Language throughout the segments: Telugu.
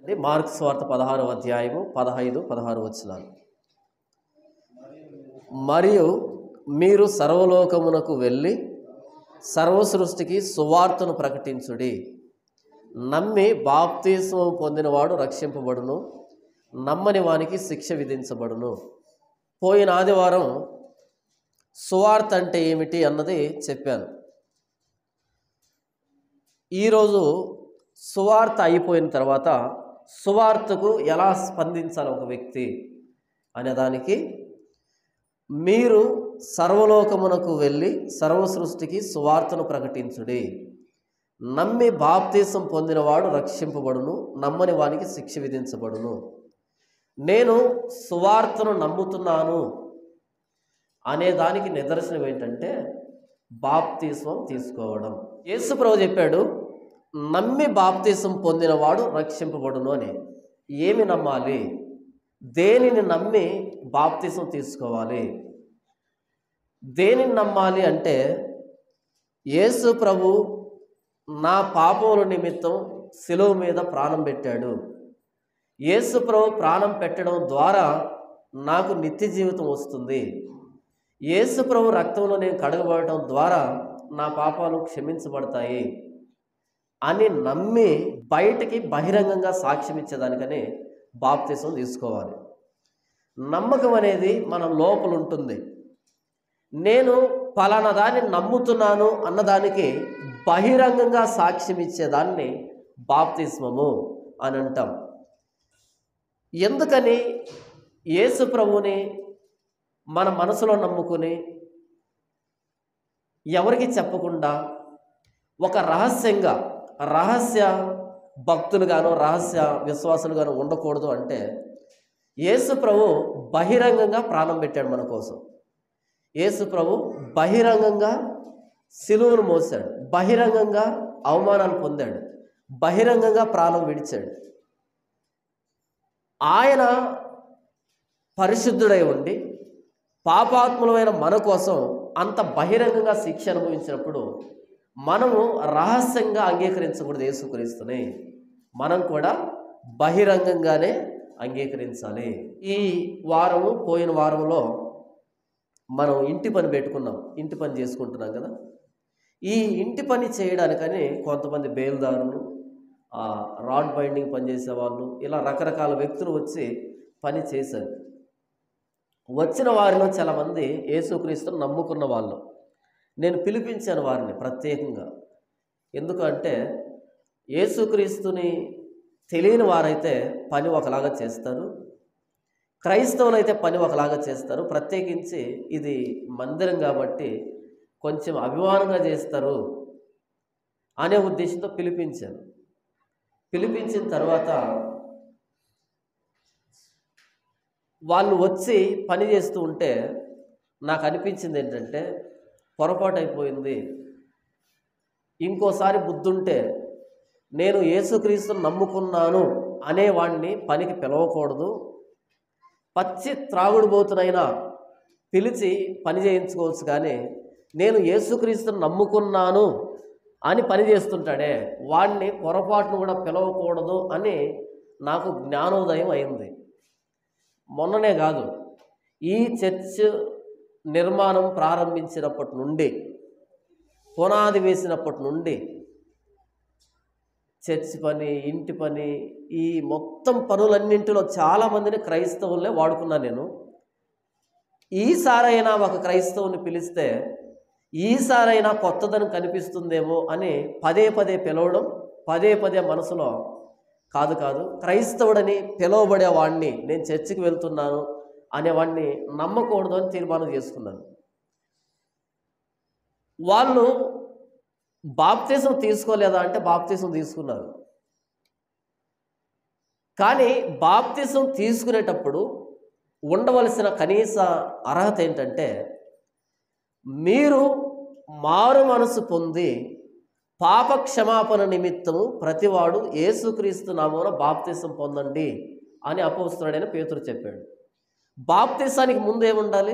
మార్క్స్ వార్త పదహారు అధ్యాయము పదహైదు పదహారు వచనాలు మరియు మీరు సర్వలోకమునకు వెళ్ళి సర్వ సృష్టికి సువార్తను ప్రకటించుడి నమ్మి బాప్తిస్మం పొందినవాడు రక్షింపబడును నమ్మని వానికి శిక్ష విధించబడును పోయిన ఆదివారం సువార్త అంటే ఏమిటి అన్నది చెప్పాను ఈరోజు సువార్త అయిపోయిన తర్వాత సువార్తకు ఎలా స్పందించాలి ఒక వ్యక్తి అనే దానికి మీరు సర్వలోకమునకు వెళ్ళి సర్వ సృష్టికి సువార్తను ప్రకటించుడి నమ్మి బాప్తీసం పొందినవాడు రక్షింపబడును నమ్మని వానికి శిక్ష విధించబడును నేను సువార్తను నమ్ముతున్నాను అనే దానికి నిదర్శనం ఏంటంటే బాప్తీసం తీసుకోవడం యేసు ప్రభు చెప్పాడు నమ్మి బాప్తీసం పొందినవాడు రక్షింపబడును అని ఏమి నమ్మాలి దేనిని నమ్మి బాప్తీసం తీసుకోవాలి దేనిని నమ్మాలి అంటే యేసు ప్రభు నా పాపముల నిమిత్తం శిలువ మీద ప్రాణం పెట్టాడు యేసు ప్రభు ప్రాణం పెట్టడం ద్వారా నాకు నిత్య జీవితం వస్తుంది యేసు ప్రభు రక్తంలో నేను కడగబడటం ద్వారా నా పాపాలు క్షమించబడతాయి అని నమ్మి బయటికి బహిరంగంగా సాక్ష్యం ఇచ్చేదానికని బాప్తీసం తీసుకోవాలి నమ్మకం అనేది మన లోపల ఉంటుంది నేను పలానా దాన్ని నమ్ముతున్నాను అన్నదానికి బహిరంగంగా సాక్ష్యం ఇచ్చేదాన్ని బాప్తిస్మము అని అంటాం ఎందుకని యేసు ప్రభుని మన మనసులో నమ్ముకుని ఎవరికి చెప్పకుండా ఒక రహస్యంగా రహస్య భక్తులుగాను రహస్య విశ్వాసులుగాను ఉండకూడదు అంటే యేసు ప్రభు బహిరంగంగా ప్రాణం పెట్టాడు మన కోసం యేసు ప్రభు బహిరంగంగా సిలువను మోసాడు బహిరంగంగా అవమానాలు పొందాడు బహిరంగంగా ప్రాణం విడిచాడు ఆయన పరిశుద్ధుడై ఉండి పాపాత్ములమైన మన కోసం అంత బహిరంగంగా శిక్ష అనుభవించినప్పుడు మనము రహస్యంగా అంగీకరించకూడదు యేసుక్రీస్తుని మనం కూడా బహిరంగంగానే అంగీకరించాలి ఈ వారము పోయిన వారంలో మనం ఇంటి పని పెట్టుకున్నాం ఇంటి పని చేసుకుంటున్నాం కదా ఈ ఇంటి పని చేయడానికని కొంతమంది బేల్దారులు ఆ, రాడ్ బైండింగ్ పని చేసేవాళ్ళు ఇలా రకరకాల వ్యక్తులు వచ్చి పని చేశారు వచ్చిన వారిలో చాలామంది యేసుక్రీస్తును నమ్ముకున్న వాళ్ళు నేను పిలిపించాను వారిని ప్రత్యేకంగా ఎందుకంటే యేసుక్రీస్తుని తెలియని వారైతే పని ఒకలాగా చేస్తారు క్రైస్తవులు అయితే పని ఒకలాగా చేస్తారు ప్రత్యేకించి ఇది మందిరం కాబట్టి కొంచెం అభిమానంగా చేస్తారు అనే ఉద్దేశంతో పిలిపించాను పిలిపించిన తర్వాత వాళ్ళు వచ్చి పని చేస్తూ ఉంటే నాకు అనిపించింది ఏంటంటే పొరపాటు అయిపోయింది ఇంకోసారి బుద్ధుంటే నేను యేసుక్రీస్తుని నమ్ముకున్నాను అనేవాడిని పనికి పిలవకూడదు పచ్చి త్రాగుడుబోతునైనా పిలిచి పని చేయించుకోవచ్చు కానీ నేను యేసుక్రీస్తుని నమ్ముకున్నాను అని పని చేస్తుంటాడే వాడిని పొరపాటును కూడా పిలవకూడదు అని నాకు జ్ఞానోదయం అయింది మొన్ననే కాదు ఈ చర్చ్ నిర్మాణం ప్రారంభించినప్పటి నుండి పునాది వేసినప్పటి నుండి చర్చ్ పని ఇంటి పని ఈ మొత్తం పనులన్నింటిలో చాలామందిని క్రైస్తవులనే వాడుకున్నాను నేను ఈసారైనా ఒక క్రైస్తవుని పిలిస్తే ఈసారైనా కొత్తదనం కనిపిస్తుందేమో అని పదే పదే పిలవడం పదే పదే మనసులో కాదు కాదు క్రైస్తవుడని పిలువబడే వాడిని నేను చర్చికి వెళ్తున్నాను అనేవాడిని నమ్మకూడదు అని తీర్మానం చేసుకున్నాను వాళ్ళు బాప్తీసం తీసుకోలేదా అంటే బాప్తీసం తీసుకున్నారు కానీ బాప్తీసం తీసుకునేటప్పుడు ఉండవలసిన కనీస అర్హత ఏంటంటే మీరు మారు మనసు పొంది పాప క్షమాపణ నిమిత్తము ప్రతివాడు యేసుక్రీస్తు నామమున బాప్తీసం పొందండి అని అపోస్తున్నాడని పేతురు చెప్పాడు బాప్తీసానికి ముందు ఏముండాలి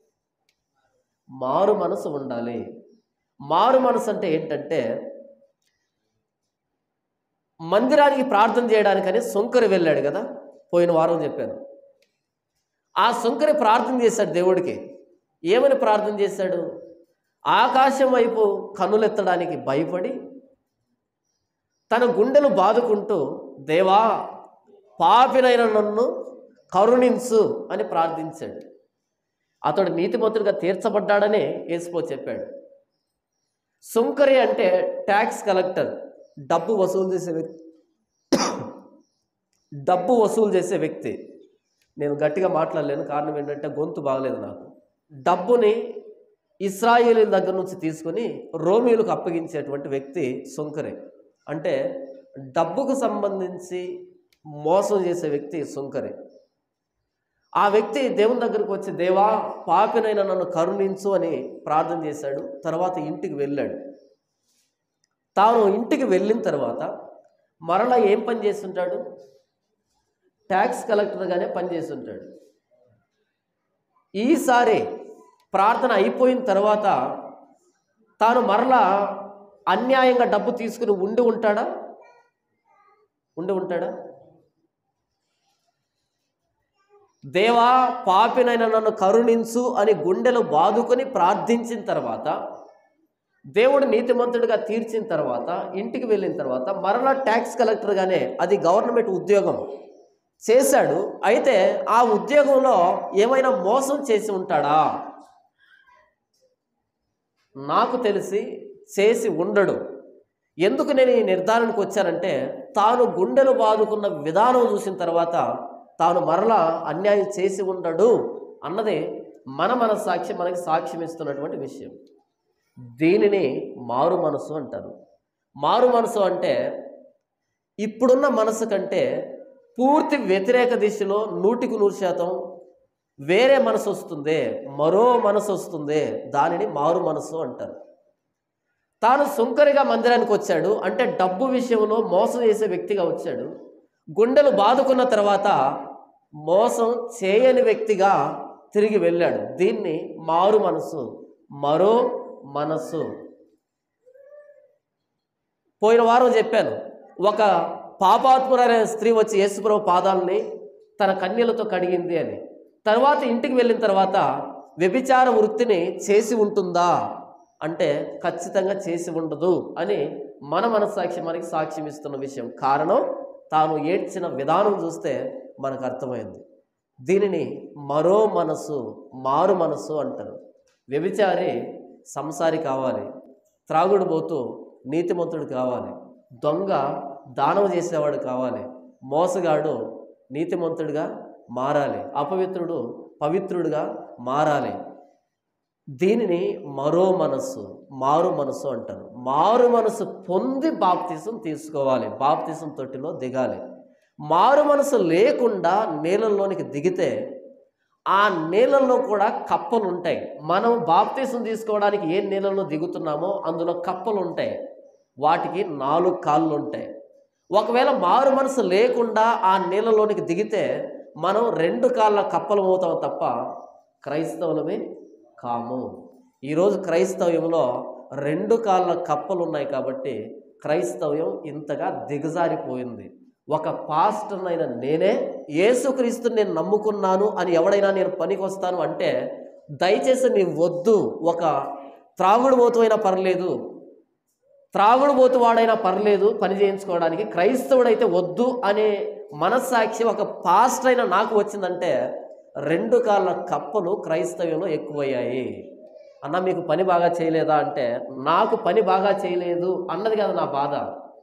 మారు మనసు ఉండాలి మారు మనసు అంటే ఏంటంటే మందిరానికి ప్రార్థన చేయడానికని సుంకరి వెళ్ళాడు కదా పోయిన వారం చెప్పాను ఆ సుంకరి ప్రార్థన చేశాడు దేవుడికి ఏమని ప్రార్థన చేశాడు ఆకాశం వైపు కన్నులెత్తడానికి భయపడి తన గుండెలు బాదుకుంటూ దేవా పాపినైన నన్ను కరుణించు అని ప్రార్థించాడు అతడు నీతిమంతుడిగా తీర్చబడ్డాడని యేసుపో చెప్పాడు సుంకరి అంటే ట్యాక్స్ కలెక్టర్ డబ్బు వసూలు చేసే వ్యక్తి డబ్బు వసూలు చేసే వ్యక్తి నేను గట్టిగా మాట్లాడలేను కారణం ఏంటంటే గొంతు బాగలేదు నాకు డబ్బుని ఇస్రాయేలీల దగ్గర నుంచి తీసుకొని రోమిలకు అప్పగించేటువంటి వ్యక్తి సుంకరి అంటే డబ్బుకు సంబంధించి మోసం చేసే వ్యక్తి సుంకరి ఆ వ్యక్తి దేవుని దగ్గరకు వచ్చి దేవా పాపినైనా నన్ను కరుణించు అని ప్రార్థన చేశాడు తర్వాత ఇంటికి వెళ్ళాడు తాను ఇంటికి వెళ్ళిన తర్వాత మరలా ఏం పని చేస్తుంటాడు ట్యాక్స్ కలెక్టర్గానే పనిచేస్తుంటాడు ఈసారి ప్రార్థన అయిపోయిన తర్వాత తాను మరలా అన్యాయంగా డబ్బు తీసుకుని ఉండి ఉంటాడా ఉండి ఉంటాడా దేవా పాపినైన నన్ను కరుణించు అని గుండెలు బాదుకొని ప్రార్థించిన తర్వాత దేవుడు నీతిమంతుడిగా తీర్చిన తర్వాత ఇంటికి వెళ్ళిన తర్వాత మరలా ట్యాక్స్ కలెక్టర్గానే అది గవర్నమెంట్ ఉద్యోగం చేశాడు అయితే ఆ ఉద్యోగంలో ఏమైనా మోసం చేసి ఉంటాడా నాకు తెలిసి చేసి ఉండడు ఎందుకు నేను ఈ నిర్ధారణకు వచ్చానంటే తాను గుండెలు బాదుకున్న విధానం చూసిన తర్వాత తాను మరలా అన్యాయం చేసి ఉండడు అన్నది మన మన సాక్షి మనకి సాక్ష్యం ఇస్తున్నటువంటి విషయం దీనిని మారు మనసు అంటారు మారు మనసు అంటే ఇప్పుడున్న మనసు కంటే పూర్తి వ్యతిరేక దిశలో నూటికి నూరు శాతం వేరే మనసు వస్తుంది మరో మనసు వస్తుంది దానిని మారు మనసు అంటారు తాను సుంకరిగా మందిరానికి వచ్చాడు అంటే డబ్బు విషయంలో మోసం చేసే వ్యక్తిగా వచ్చాడు గుండెలు బాదుకున్న తర్వాత మోసం చేయని వ్యక్తిగా తిరిగి వెళ్ళాడు దీన్ని మారు మనసు మరో మనసు పోయిన వారం చెప్పాను ఒక పాపాత్మురైన స్త్రీ వచ్చి యేసుప్రభు పాదాలని తన కన్యలతో కడిగింది అని తర్వాత ఇంటికి వెళ్ళిన తర్వాత వ్యభిచార వృత్తిని చేసి ఉంటుందా అంటే ఖచ్చితంగా చేసి ఉండదు అని మన మనస్సాక్షి మనకి సాక్ష్యం ఇస్తున్న విషయం కారణం తాను ఏడ్చిన విధానం చూస్తే మనకు అర్థమైంది దీనిని మరో మనసు మారు మనసు అంటారు వ్యభిచారి సంసారి కావాలి త్రాగుడు పోతూ నీతిమంతుడు కావాలి దొంగ దానం చేసేవాడు కావాలి మోసగాడు నీతిమంతుడిగా మారాలి అపవిత్రుడు పవిత్రుడిగా మారాలి దీనిని మరో మనస్సు మారు మనసు అంటారు మారు మనసు పొంది బాప్తిసం తీసుకోవాలి బాప్తిసం తొట్టిలో దిగాలి మారు మనసు లేకుండా నీళ్ళల్లోనికి దిగితే ఆ నీళ్ళల్లో కూడా కప్పలు ఉంటాయి మనం బాప్తీసం తీసుకోవడానికి ఏ నీళ్ళల్లో దిగుతున్నామో అందులో కప్పలు ఉంటాయి వాటికి నాలుగు కాళ్ళు ఉంటాయి ఒకవేళ మారు మనసు లేకుండా ఆ నీళ్ళలోనికి దిగితే మనం రెండు కాళ్ళ కప్పలు అవుతాం తప్ప క్రైస్తవులమే కాము ఈరోజు క్రైస్తవ్యంలో రెండు కాళ్ళ కప్పలు ఉన్నాయి కాబట్టి క్రైస్తవ్యం ఇంతగా దిగజారిపోయింది ఒక పాస్టర్ అయిన నేనే యేసుక్రీస్తుని నేను నమ్ముకున్నాను అని ఎవడైనా నేను పనికి వస్తాను అంటే దయచేసి నీ వద్దు ఒక త్రాగుడు పోతువైనా పర్లేదు త్రాగుడు పోతు వాడైనా పర్లేదు పని చేయించుకోవడానికి క్రైస్తవుడైతే వద్దు అనే మనస్సాక్షి ఒక పాస్టర్ అయిన నాకు వచ్చిందంటే రెండు కాళ్ళ కప్పలు క్రైస్తవ్యంలో ఎక్కువయ్యాయి అన్న మీకు పని బాగా చేయలేదా అంటే నాకు పని బాగా చేయలేదు అన్నది కదా నా బాధ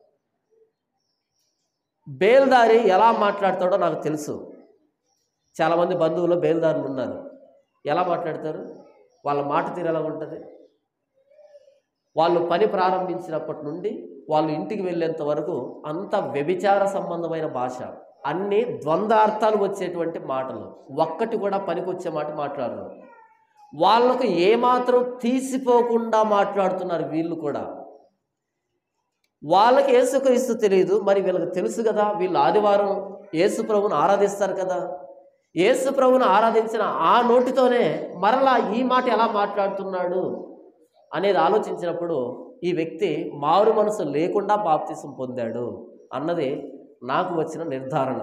బేల్దారి ఎలా మాట్లాడతాడో నాకు తెలుసు చాలామంది బంధువులు బేల్దారులు ఉన్నారు ఎలా మాట్లాడతారు వాళ్ళ మాట తీరు ఎలా ఉంటుంది వాళ్ళు పని ప్రారంభించినప్పటి నుండి వాళ్ళు ఇంటికి వెళ్ళేంత వరకు అంత వ్యభిచార సంబంధమైన భాష అన్ని ద్వంద్వార్థాలు వచ్చేటువంటి మాటలు ఒక్కటి కూడా పనికొచ్చే మాట మాట్లాడరు వాళ్ళకు ఏమాత్రం తీసిపోకుండా మాట్లాడుతున్నారు వీళ్ళు కూడా వాళ్ళకి యేసుక్రీస్తు తెలియదు మరి వీళ్ళకి తెలుసు కదా వీళ్ళు ఆదివారం యేసు ప్రభువును ఆరాధిస్తారు కదా యేసు ప్రభువును ఆరాధించిన ఆ నోటితోనే మరలా ఈ మాట ఎలా మాట్లాడుతున్నాడు అనేది ఆలోచించినప్పుడు ఈ వ్యక్తి మారు మనసు లేకుండా బాప్తిసం పొందాడు అన్నది నాకు వచ్చిన నిర్ధారణ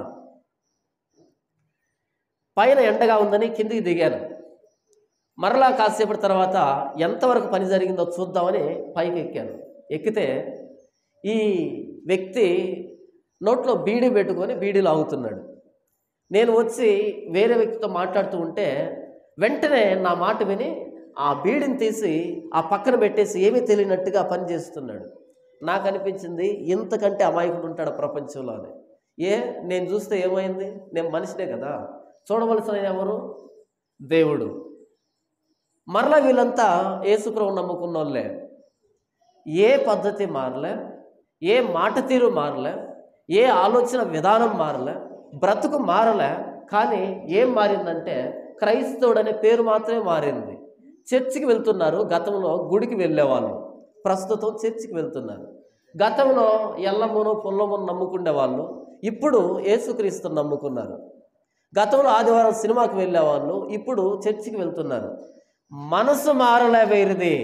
పైన ఎండగా ఉందని కిందికి దిగాను మరలా కాసేపటి తర్వాత ఎంతవరకు పని జరిగిందో చూద్దామని పైకి ఎక్కాను ఎక్కితే ఈ వ్యక్తి నోట్లో బీడీ పెట్టుకొని బీడీ లాగుతున్నాడు నేను వచ్చి వేరే వ్యక్తితో మాట్లాడుతూ ఉంటే వెంటనే నా మాట విని ఆ బీడిని తీసి ఆ పక్కన పెట్టేసి ఏమీ తెలియనట్టుగా పని చేస్తున్నాడు నాకు అనిపించింది ఇంతకంటే అమాయకుడు ఉంటాడు ప్రపంచంలో అని ఏ నేను చూస్తే ఏమైంది నేను మనిషినే కదా చూడవలసిన ఎవరు దేవుడు మరలా వీళ్ళంతా యేసుప్రభు నమ్ముకున్న వాళ్ళే ఏ పద్ధతి మారలే ఏ మాట తీరు మారలే ఏ ఆలోచన విధానం మారలే బ్రతుకు మారలే కానీ ఏం మారిందంటే క్రైస్తవుడు అనే పేరు మాత్రమే మారింది చర్చికి వెళ్తున్నారు గతంలో గుడికి వెళ్ళేవాళ్ళు ప్రస్తుతం చర్చికి వెళ్తున్నారు గతంలో ఎల్లమ్మను పుల్లమ్మను నమ్ముకునే వాళ్ళు ఇప్పుడు యేసుక్రీస్తుని నమ్ముకున్నారు గతంలో ఆదివారం సినిమాకి వెళ్ళేవాళ్ళు ఇప్పుడు చర్చికి వెళ్తున్నారు మనసు మారలే వేరిది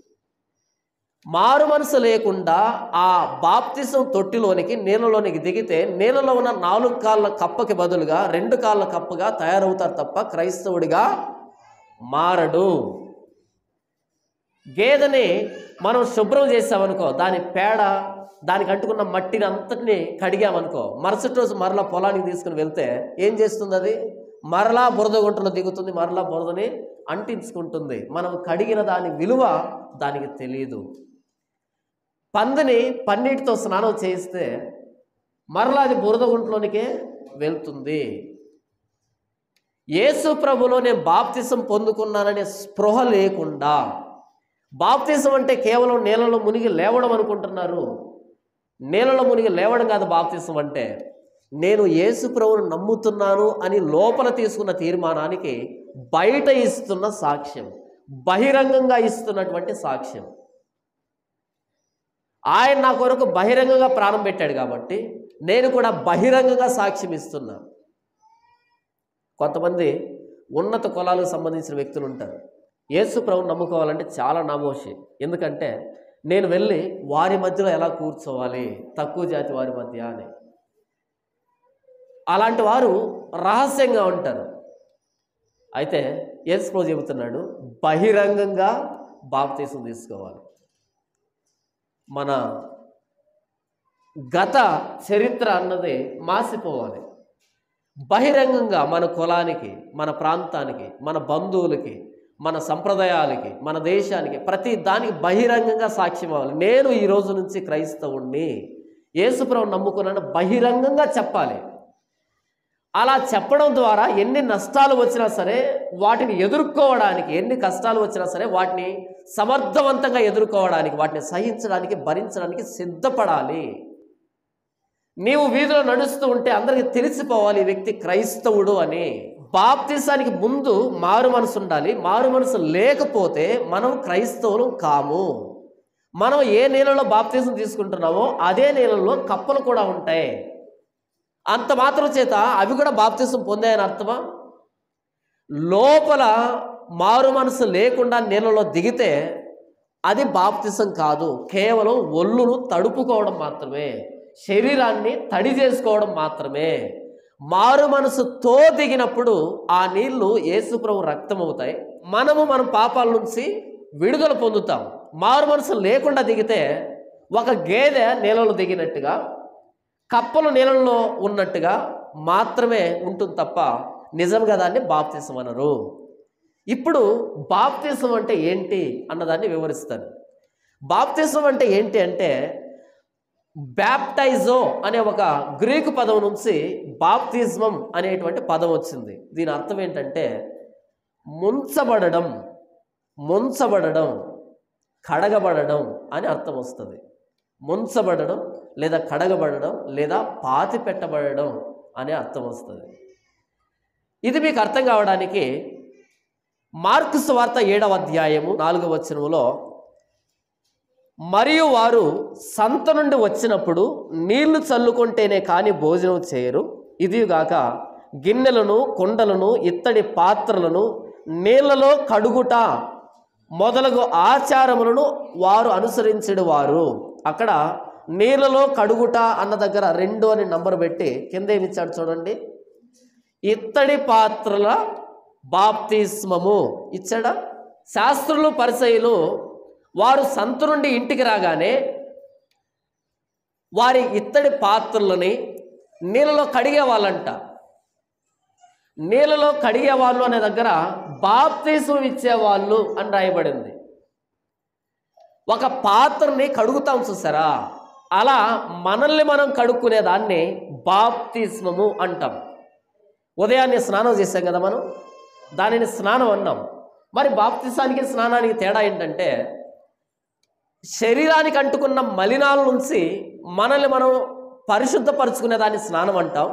మారు మనసు లేకుండా ఆ బాప్తిసం తొట్టిలోనికి నీళ్ళలోనికి దిగితే నీళ్ళలో ఉన్న నాలుగు కాళ్ళ కప్పకి బదులుగా రెండు కాళ్ళ కప్పగా తయారవుతారు తప్ప క్రైస్తవుడిగా మారడు గేదెని మనం శుభ్రం చేసామనుకో దాని పేడ దానికి అంటుకున్న మట్టిని అంతటిని కడిగామనుకో మరుసటి రోజు మరలా పొలానికి తీసుకుని వెళ్తే ఏం చేస్తుంది అది మరలా బురద గుంటలో దిగుతుంది మరలా బురదని అంటించుకుంటుంది మనం కడిగిన దాని విలువ దానికి తెలియదు పందిని పన్నీటితో స్నానం చేయిస్తే మరలా అది బురద గుంటలోనికే వెళ్తుంది యేసు ప్రభులో నేను బాప్తిసం పొందుకున్నాననే స్పృహ లేకుండా బాప్తిసం అంటే కేవలం నీళ్ళలో మునిగి లేవడం అనుకుంటున్నారు నీళ్ళలో మునిగి లేవడం కాదు బాప్తిసం అంటే నేను యేసు ప్రభువును నమ్ముతున్నాను అని లోపల తీసుకున్న తీర్మానానికి బయట ఇస్తున్న సాక్ష్యం బహిరంగంగా ఇస్తున్నటువంటి సాక్ష్యం ఆయన నా కొరకు బహిరంగంగా ప్రాణం పెట్టాడు కాబట్టి నేను కూడా బహిరంగంగా సాక్ష్యం ఇస్తున్నా కొంతమంది ఉన్నత కులాలకు సంబంధించిన వ్యక్తులు ఉంటారు యేసు ప్రభుని నమ్ముకోవాలంటే చాలా నామోషి ఎందుకంటే నేను వెళ్ళి వారి మధ్యలో ఎలా కూర్చోవాలి తక్కువ జాతి వారి మధ్య అని అలాంటి వారు రహస్యంగా ఉంటారు అయితే యేసు ప్రభు చెబుతున్నాడు బహిరంగంగా బాప్తీసం తీసుకోవాలి మన గత చరిత్ర అన్నది మాసిపోవాలి బహిరంగంగా మన కులానికి మన ప్రాంతానికి మన బంధువులకి మన సంప్రదాయాలకి మన దేశానికి ప్రతి దానికి బహిరంగంగా సాక్ష్యం అవ్వాలి నేను ఈ రోజు నుంచి క్రైస్తవుణ్ణి యేసుప్రభు నమ్ముకున్నాను బహిరంగంగా చెప్పాలి అలా చెప్పడం ద్వారా ఎన్ని నష్టాలు వచ్చినా సరే వాటిని ఎదుర్కోవడానికి ఎన్ని కష్టాలు వచ్చినా సరే వాటిని సమర్థవంతంగా ఎదుర్కోవడానికి వాటిని సహించడానికి భరించడానికి సిద్ధపడాలి నీవు వీధిలో నడుస్తూ ఉంటే అందరికీ తెలిసిపోవాలి ఈ వ్యక్తి క్రైస్తవుడు అని బాప్తిసానికి ముందు మారు మనసు ఉండాలి మారు మనసు లేకపోతే మనం క్రైస్తవులు కాము మనం ఏ నీళ్ళలో బాప్తిజం తీసుకుంటున్నామో అదే నీళ్ళలో కప్పలు కూడా ఉంటాయి అంత మాత్రం చేత అవి కూడా బాప్తిజం పొందాయని అర్థమా లోపల మారు మనసు లేకుండా నీళ్ళలో దిగితే అది బాప్తిసం కాదు కేవలం ఒళ్ళును తడుపుకోవడం మాత్రమే శరీరాన్ని తడి చేసుకోవడం మాత్రమే మారు మనసుతో దిగినప్పుడు ఆ నీళ్లు యేసుప్రభు రక్తం అవుతాయి మనము మన పాపాల నుంచి విడుదల పొందుతాం మారు మనసు లేకుండా దిగితే ఒక గేదె నీళ్ళలో దిగినట్టుగా కప్పలు నీళ్ళలో ఉన్నట్టుగా మాత్రమే ఉంటుంది తప్ప నిజంగా దాన్ని బాప్తిసం అనరు ఇప్పుడు బాప్తిసం అంటే ఏంటి అన్నదాన్ని వివరిస్తాను బాప్తిసం అంటే ఏంటి అంటే బ్యాప్టైజో అనే ఒక గ్రీకు పదం నుంచి బాప్తిజమం అనేటువంటి పదం వచ్చింది దీని అర్థం ఏంటంటే ముంచబడడం ముంచబడడం కడగబడడం అని అర్థం వస్తుంది ముంచబడడం లేదా కడగబడడం లేదా పాతి పెట్టబడడం అనే అర్థం వస్తుంది ఇది మీకు అర్థం కావడానికి మార్కు వార్త ఏడవ అధ్యాయము నాలుగవ వచనములో మరియు వారు సంత నుండి వచ్చినప్పుడు నీళ్లు చల్లుకుంటేనే కాని భోజనం చేయరు ఇదిగాక గిన్నెలను కుండలను ఇత్తడి పాత్రలను నీళ్లలో కడుగుట మొదలగు ఆచారములను వారు అనుసరించడు వారు అక్కడ నీళ్ళలో కడుగుట అన్న దగ్గర రెండు అని నంబర్ పెట్టి కింద ఏమి ఇచ్చాడు చూడండి ఇత్తడి పాత్రల బాప్తిస్మము ఇచ్చాడా శాస్త్రులు పరిసయులు వారు సంత నుండి ఇంటికి రాగానే వారి ఇత్తడి పాత్రలని నీళ్ళలో కడిగే వాళ్ళంట నీళ్ళలో కడిగే వాళ్ళు అనే దగ్గర బాప్తీసం ఇచ్చేవాళ్ళు అని రాయబడింది ఒక పాత్రని కడుగుతాం చూసారా అలా మనల్ని మనం కడుక్కునే దాన్ని బాప్తిస్మము అంటాం ఉదయాన్నే స్నానం చేసాం కదా మనం దానిని స్నానం అన్నాం మరి బాప్తిసానికి స్నానానికి తేడా ఏంటంటే శరీరానికి అంటుకున్న మలినాల నుంచి మనల్ని మనం పరిశుద్ధపరుచుకునే దాన్ని స్నానం అంటాం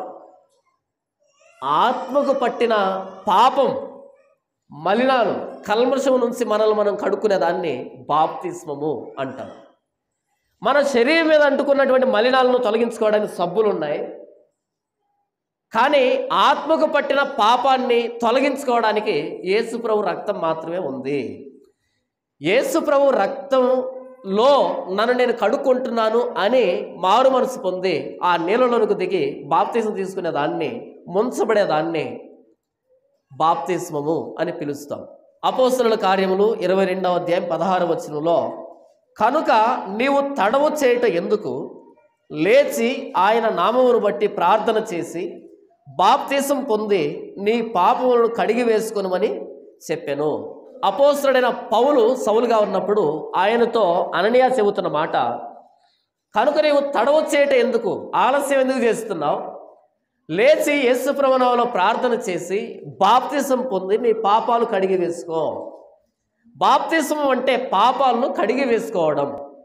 ఆత్మకు పట్టిన పాపం మలినాలు కల్మషం నుంచి మనల్ని మనం కడుక్కునే దాన్ని బాప్తిస్మము అంటాం మన శరీరం మీద అంటుకున్నటువంటి మలినాలను తొలగించుకోవడానికి సబ్బులు ఉన్నాయి కానీ ఆత్మకు పట్టిన పాపాన్ని తొలగించుకోవడానికి యేసుప్రభు రక్తం మాత్రమే ఉంది యేసుప్రభు రక్తంలో నన్ను నేను కడుక్కుంటున్నాను అని మారు మనసు పొంది ఆ నీళ్ళలోనికి దిగి బాప్తీసం తీసుకునే దాన్ని ముంచబడే దాన్ని బాప్తిస్మము అని పిలుస్తాం అపోస్తుల కార్యములు ఇరవై రెండవ అధ్యాయం పదహారు వచనంలో కనుక నీవు తడవు చేయట ఎందుకు లేచి ఆయన నామమును బట్టి ప్రార్థన చేసి బాప్తీసం పొంది నీ పాపములను కడిగి వేసుకొనమని చెప్పాను అపోస్తుడైన పౌలు సౌలుగా ఉన్నప్పుడు ఆయనతో అననీయ చెబుతున్న మాట కనుక నీవు తడవు చేయట ఎందుకు ఆలస్యం ఎందుకు చేస్తున్నావు లేచి యేసుప్రభునామలో ప్రార్థన చేసి బాప్తిసం పొంది నీ పాపాలు కడిగి వేసుకో బాప్తిసం అంటే పాపాలను కడిగి వేసుకోవడం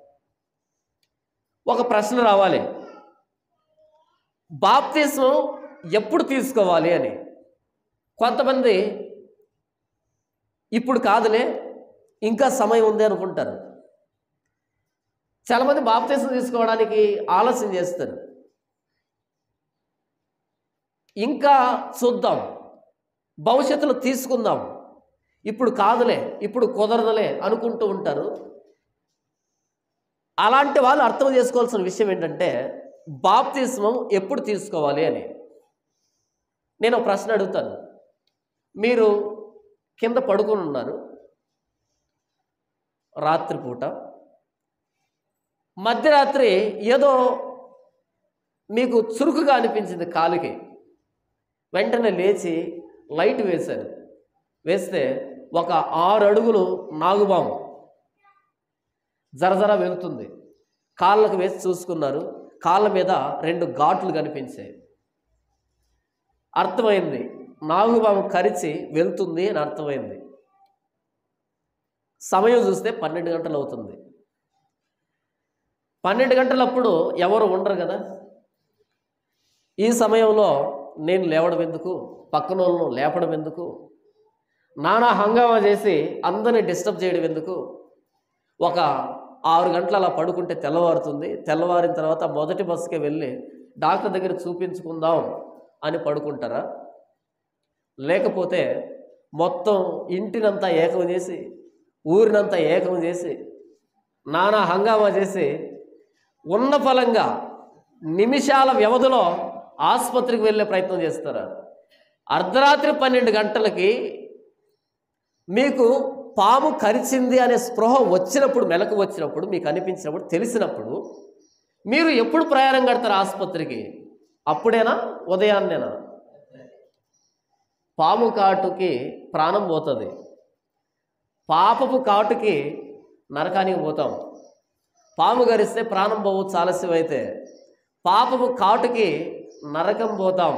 ఒక ప్రశ్న రావాలి బాప్తిసం ఎప్పుడు తీసుకోవాలి అని కొంతమంది ఇప్పుడు కాదులే ఇంకా సమయం ఉంది అనుకుంటారు చాలామంది బాప్తిసం తీసుకోవడానికి ఆలస్యం చేస్తారు ఇంకా చూద్దాం భవిష్యత్తులో తీసుకుందాం ఇప్పుడు కాదులే ఇప్పుడు కుదరదులే అనుకుంటూ ఉంటారు అలాంటి వాళ్ళు అర్థం చేసుకోవాల్సిన విషయం ఏంటంటే బాప్తిస్మం ఎప్పుడు తీసుకోవాలి అని నేను ఒక ప్రశ్న అడుగుతాను మీరు కింద పడుకొని ఉన్నారు రాత్రిపూట మధ్యరాత్రి ఏదో మీకు చురుకుగా అనిపించింది కాలుకి వెంటనే లేచి లైట్ వేశారు వేస్తే ఒక ఆరు అడుగులు నాగుబాము జరజర వెళ్తుంది కాళ్ళకు వేసి చూసుకున్నారు కాళ్ళ మీద రెండు ఘాట్లు కనిపించాయి అర్థమైంది నాగుబాము కరిచి వెళ్తుంది అని అర్థమైంది సమయం చూస్తే పన్నెండు గంటలు అవుతుంది పన్నెండు గంటలప్పుడు ఎవరు ఉండరు కదా ఈ సమయంలో నేను లేవడం ఎందుకు పక్కన వాళ్ళను లేపడం ఎందుకు నానా హంగామా చేసి అందరిని డిస్టర్బ్ చేయడం ఎందుకు ఒక ఆరు గంటలు అలా పడుకుంటే తెల్లవారుతుంది తెల్లవారిన తర్వాత మొదటి బస్సుకి వెళ్ళి డాక్టర్ దగ్గర చూపించుకుందాం అని పడుకుంటారా లేకపోతే మొత్తం ఇంటినంతా ఏకం చేసి ఊరినంతా ఏకం చేసి నానా హంగామా చేసి ఉన్న ఫలంగా నిమిషాల వ్యవధిలో ఆసుపత్రికి వెళ్ళే ప్రయత్నం చేస్తారా అర్ధరాత్రి పన్నెండు గంటలకి మీకు పాము కరిచింది అనే స్పృహ వచ్చినప్పుడు మెలకు వచ్చినప్పుడు మీకు అనిపించినప్పుడు తెలిసినప్పుడు మీరు ఎప్పుడు ప్రయాణం కడతారు ఆసుపత్రికి అప్పుడేనా ఉదయాన్నేనా పాము కాటుకి ప్రాణం పోతుంది పాపపు కాటుకి నరకానికి పోతాం పాము గరిస్తే ప్రాణం పోవచ్చు ఆలస్యం అయితే పాపపు కాటుకి నరకం పోతాం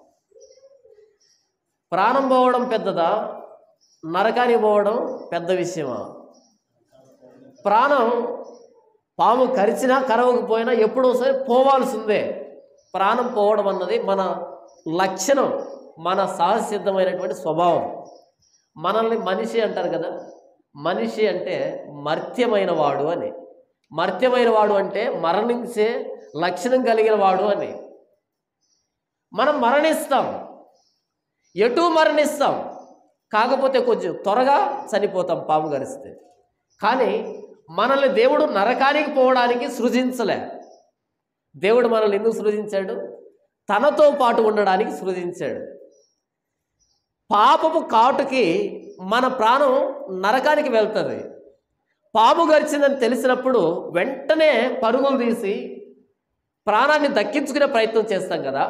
ప్రాణం పోవడం పెద్దదా నరకానికి పోవడం పెద్ద విషయమా ప్రాణం పాము కరిచినా కరవకపోయినా ఎప్పుడో సరే పోవాల్సిందే ప్రాణం పోవడం అన్నది మన లక్షణం మన సహసిద్ధమైనటువంటి స్వభావం మనల్ని మనిషి అంటారు కదా మనిషి అంటే మర్త్యమైన వాడు అని మర్త్యమైన వాడు అంటే మరణించే లక్షణం కలిగిన వాడు అని మనం మరణిస్తాం ఎటు మరణిస్తాం కాకపోతే కొంచెం త్వరగా చనిపోతాం పాము గరిస్తే కానీ మనల్ని దేవుడు నరకానికి పోవడానికి సృజించలే దేవుడు మనల్ని ఎందుకు సృజించాడు తనతో పాటు ఉండడానికి సృజించాడు పాపపు కాటుకి మన ప్రాణం నరకానికి వెళ్తుంది పాము గరిచిందని తెలిసినప్పుడు వెంటనే పరుగులు తీసి ప్రాణాన్ని దక్కించుకునే ప్రయత్నం చేస్తాం కదా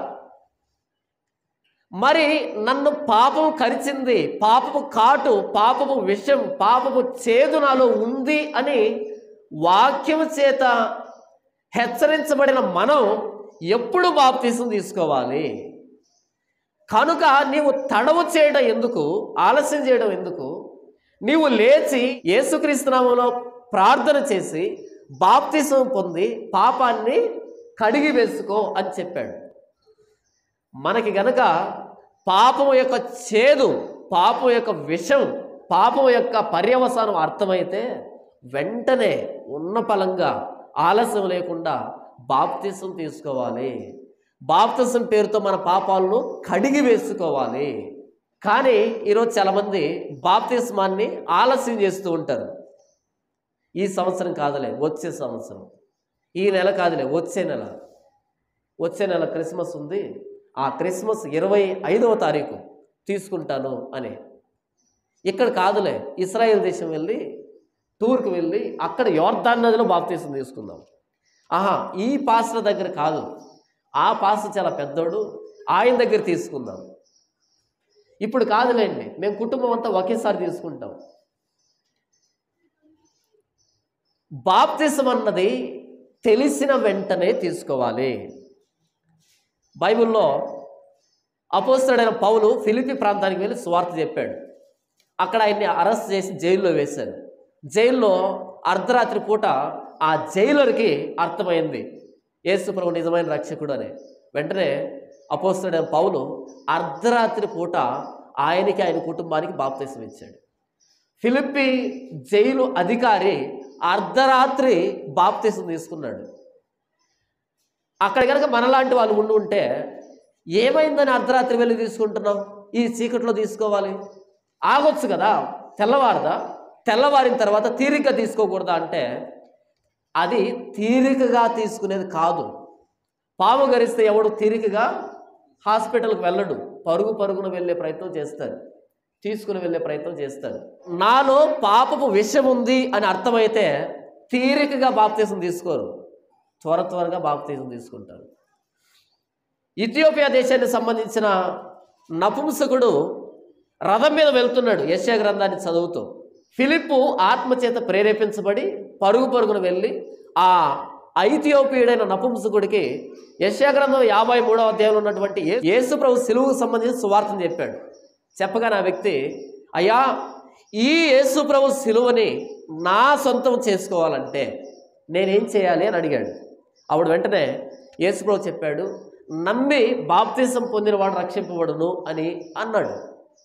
మరి నన్ను పాపము కరిచింది పాపపు కాటు పాపపు విషం పాపపు చేదు నాలో ఉంది అని వాక్యము చేత హెచ్చరించబడిన మనం ఎప్పుడు బాప్తీసం తీసుకోవాలి కనుక నీవు తడవు చేయడం ఎందుకు ఆలస్యం చేయడం ఎందుకు నీవు లేచి యేసుక్రీస్తునామంలో ప్రార్థన చేసి బాప్తిసం పొంది పాపాన్ని కడిగి వేసుకో అని చెప్పాడు మనకి గనక పాపం యొక్క చేదు పాపం యొక్క విషం పాపం యొక్క పర్యవసానం అర్థమైతే వెంటనే ఉన్న పలంగా ఆలస్యం లేకుండా బాప్తిసం తీసుకోవాలి బాప్తిసం పేరుతో మన పాపాలను కడిగి వేసుకోవాలి కానీ ఈరోజు చాలామంది బాప్తిస్మాన్ని ఆలస్యం చేస్తూ ఉంటారు ఈ సంవత్సరం కాదులే వచ్చే సంవత్సరం ఈ నెల కాదులే వచ్చే నెల వచ్చే నెల క్రిస్మస్ ఉంది ఆ క్రిస్మస్ ఇరవై ఐదవ తారీఖు తీసుకుంటాను అని ఇక్కడ కాదులే ఇస్రాయేల్ దేశం వెళ్ళి టూర్కి వెళ్ళి అక్కడ యోర్దాన్ నదిలో బాప్తీసం తీసుకుందాం ఆహా ఈ పాస్టర్ దగ్గర కాదు ఆ పాస్టర్ చాలా పెద్దోడు ఆయన దగ్గర తీసుకుందాం ఇప్పుడు కాదులేండి మేము కుటుంబం అంతా ఒకేసారి తీసుకుంటాం బాప్తిసం అన్నది తెలిసిన వెంటనే తీసుకోవాలి బైబిల్లో అపోస్తడైన పౌలు ఫిలిపి ప్రాంతానికి వెళ్ళి స్వార్థ చెప్పాడు అక్కడ ఆయన్ని అరెస్ట్ చేసి జైల్లో వేశారు జైల్లో అర్ధరాత్రి పూట ఆ జైలర్కి అర్థమైంది యేసు ప్రభు నిజమైన రక్షకుడు అని వెంటనే అపోస్తడైన పౌలు అర్ధరాత్రి పూట ఆయనకి ఆయన కుటుంబానికి బాప్తీసం ఇచ్చాడు ఫిలిప్పి జైలు అధికారి అర్ధరాత్రి బాప్తీసం తీసుకున్నాడు అక్కడ కనుక మనలాంటి వాళ్ళు ఉండి ఉంటే ఏమైందని అర్ధరాత్రి వెళ్ళి తీసుకుంటున్నాం ఈ చీకట్లో తీసుకోవాలి ఆగొచ్చు కదా తెల్లవారదా తెల్లవారిన తర్వాత తీరిక తీసుకోకూడదా అంటే అది తీరికగా తీసుకునేది కాదు పాము గరిస్తే ఎవడు తీరికగా హాస్పిటల్కి వెళ్ళడు పరుగు పరుగున వెళ్ళే ప్రయత్నం చేస్తారు తీసుకుని వెళ్ళే ప్రయత్నం చేస్తారు నాలో పాపపు విషయం ఉంది అని అర్థమైతే తీరికగా బాప్తీసం తీసుకోరు త్వర త్వరగా బాప్తీసం తీసుకుంటారు ఇథియోపియా దేశానికి సంబంధించిన నపుంసకుడు రథం మీద వెళ్తున్నాడు యశ్యా గ్రంథాన్ని చదువుతూ ఫిలిప్పు ఆత్మచేత ప్రేరేపించబడి పరుగు పరుగున వెళ్ళి ఆ ఐథియోపియుడైన నపుంసకుడికి యశ్యా గ్రంథం యాభై మూడవ అధ్యాయంలో ఉన్నటువంటి ఏ- యేసు ప్రభు సిలువుకు సంబంధించిన సువార్తను చెప్పాడు చెప్పగా నా వ్యక్తి అయ్యా ఈ యేసు ప్రభు సిలువని నా సొంతం చేసుకోవాలంటే నేనేం చేయాలి అని అడిగాడు అప్పుడు వెంటనే యేసు ప్రభు చెప్పాడు నమ్మి బాప్తిసం పొందినవాడు రక్షింపబడును అని అన్నాడు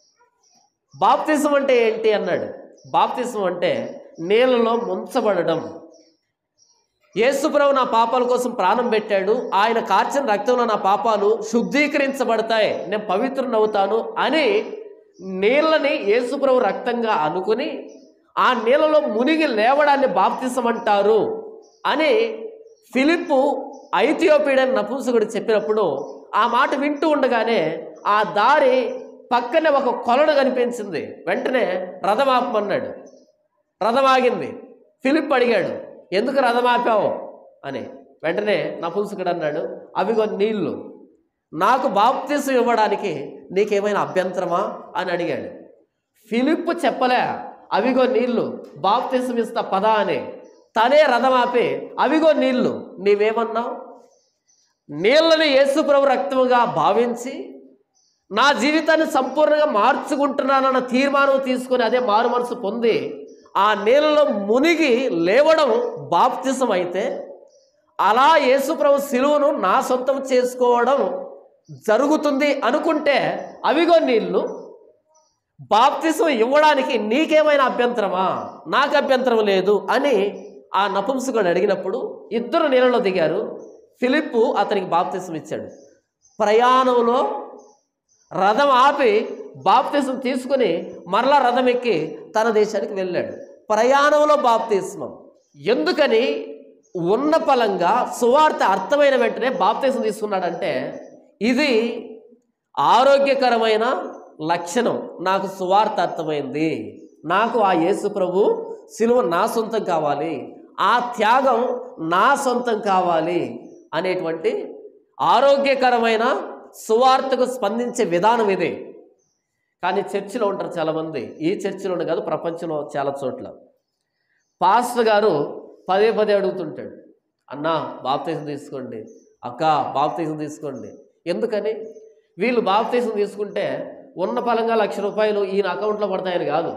బాప్తిసం అంటే ఏంటి అన్నాడు బాప్తిసం అంటే నీళ్ళలో ముంచబడడం యేసుప్రభు నా పాపాల కోసం ప్రాణం పెట్టాడు ఆయన కార్చిన రక్తంలో నా పాపాలు శుద్ధీకరించబడతాయి నేను పవిత్రునవుతాను అని నీళ్ళని యేసుప్రభు రక్తంగా అనుకుని ఆ నీళ్ళలో మునిగి లేవడాన్ని బాప్తిసం అంటారు అని ఫిలిప్పు ఐథియోపియడని నపుంసకుడు చెప్పినప్పుడు ఆ మాట వింటూ ఉండగానే ఆ దారి పక్కనే ఒక కొలను కనిపించింది వెంటనే రథం ఆపమన్నాడు రథం ఆగింది ఫిలిప్ అడిగాడు ఎందుకు రథం ఆపావు అని వెంటనే నపుంసకుడు అన్నాడు అవిగో నీళ్లు నాకు బాప్తీసం ఇవ్వడానికి నీకేమైనా అభ్యంతరమా అని అడిగాడు ఫిలిప్ చెప్పలే అవిగో నీళ్లు బాప్తీసం ఇస్తా పదా అని తనే రథం ఆపి అవిగో నీళ్లు నీవేమన్నావు నీళ్ళని యేసుప్రభు రక్తముగా భావించి నా జీవితాన్ని సంపూర్ణంగా మార్చుకుంటున్నానన్న తీర్మానం తీసుకొని అదే మారు మనసు పొంది ఆ నీళ్ళలో మునిగి లేవడం బాప్తిసం అయితే అలా యేసుప్రభు సిలువను నా సొంతం చేసుకోవడం జరుగుతుంది అనుకుంటే అవిగో నీళ్ళు బాప్తిసం ఇవ్వడానికి నీకేమైనా అభ్యంతరమా నాకు అభ్యంతరం లేదు అని ఆ నపుంసకుడు అడిగినప్పుడు ఇద్దరు నీళ్ళలో దిగారు ఫిలిప్పు అతనికి బాప్తిసం ఇచ్చాడు ప్రయాణంలో రథం ఆపి బాప్తిసం తీసుకుని మరలా రథం ఎక్కి తన దేశానికి వెళ్ళాడు ప్రయాణంలో బాప్తిస్మం ఎందుకని ఉన్న పలంగా సువార్త అర్థమైన వెంటనే బాప్తీసం తీసుకున్నాడంటే ఇది ఆరోగ్యకరమైన లక్షణం నాకు సువార్త అర్థమైంది నాకు ఆ యేసు ప్రభు సిలువ నా సొంతం కావాలి ఆ త్యాగం నా సొంతం కావాలి అనేటువంటి ఆరోగ్యకరమైన సువార్తకు స్పందించే విధానం ఇదే కానీ చర్చిలో ఉంటారు చాలామంది ఈ చర్చిలోనే కాదు ప్రపంచంలో చాలా చోట్ల పాస్టర్ గారు పదే పదే అడుగుతుంటాడు అన్నా బాప్తీసం తీసుకోండి అక్క బాప్తీసం తీసుకోండి ఎందుకని వీళ్ళు బాప్తీసం తీసుకుంటే ఉన్న ఫలంగా లక్ష రూపాయలు ఈయన అకౌంట్లో పడతాయని కాదు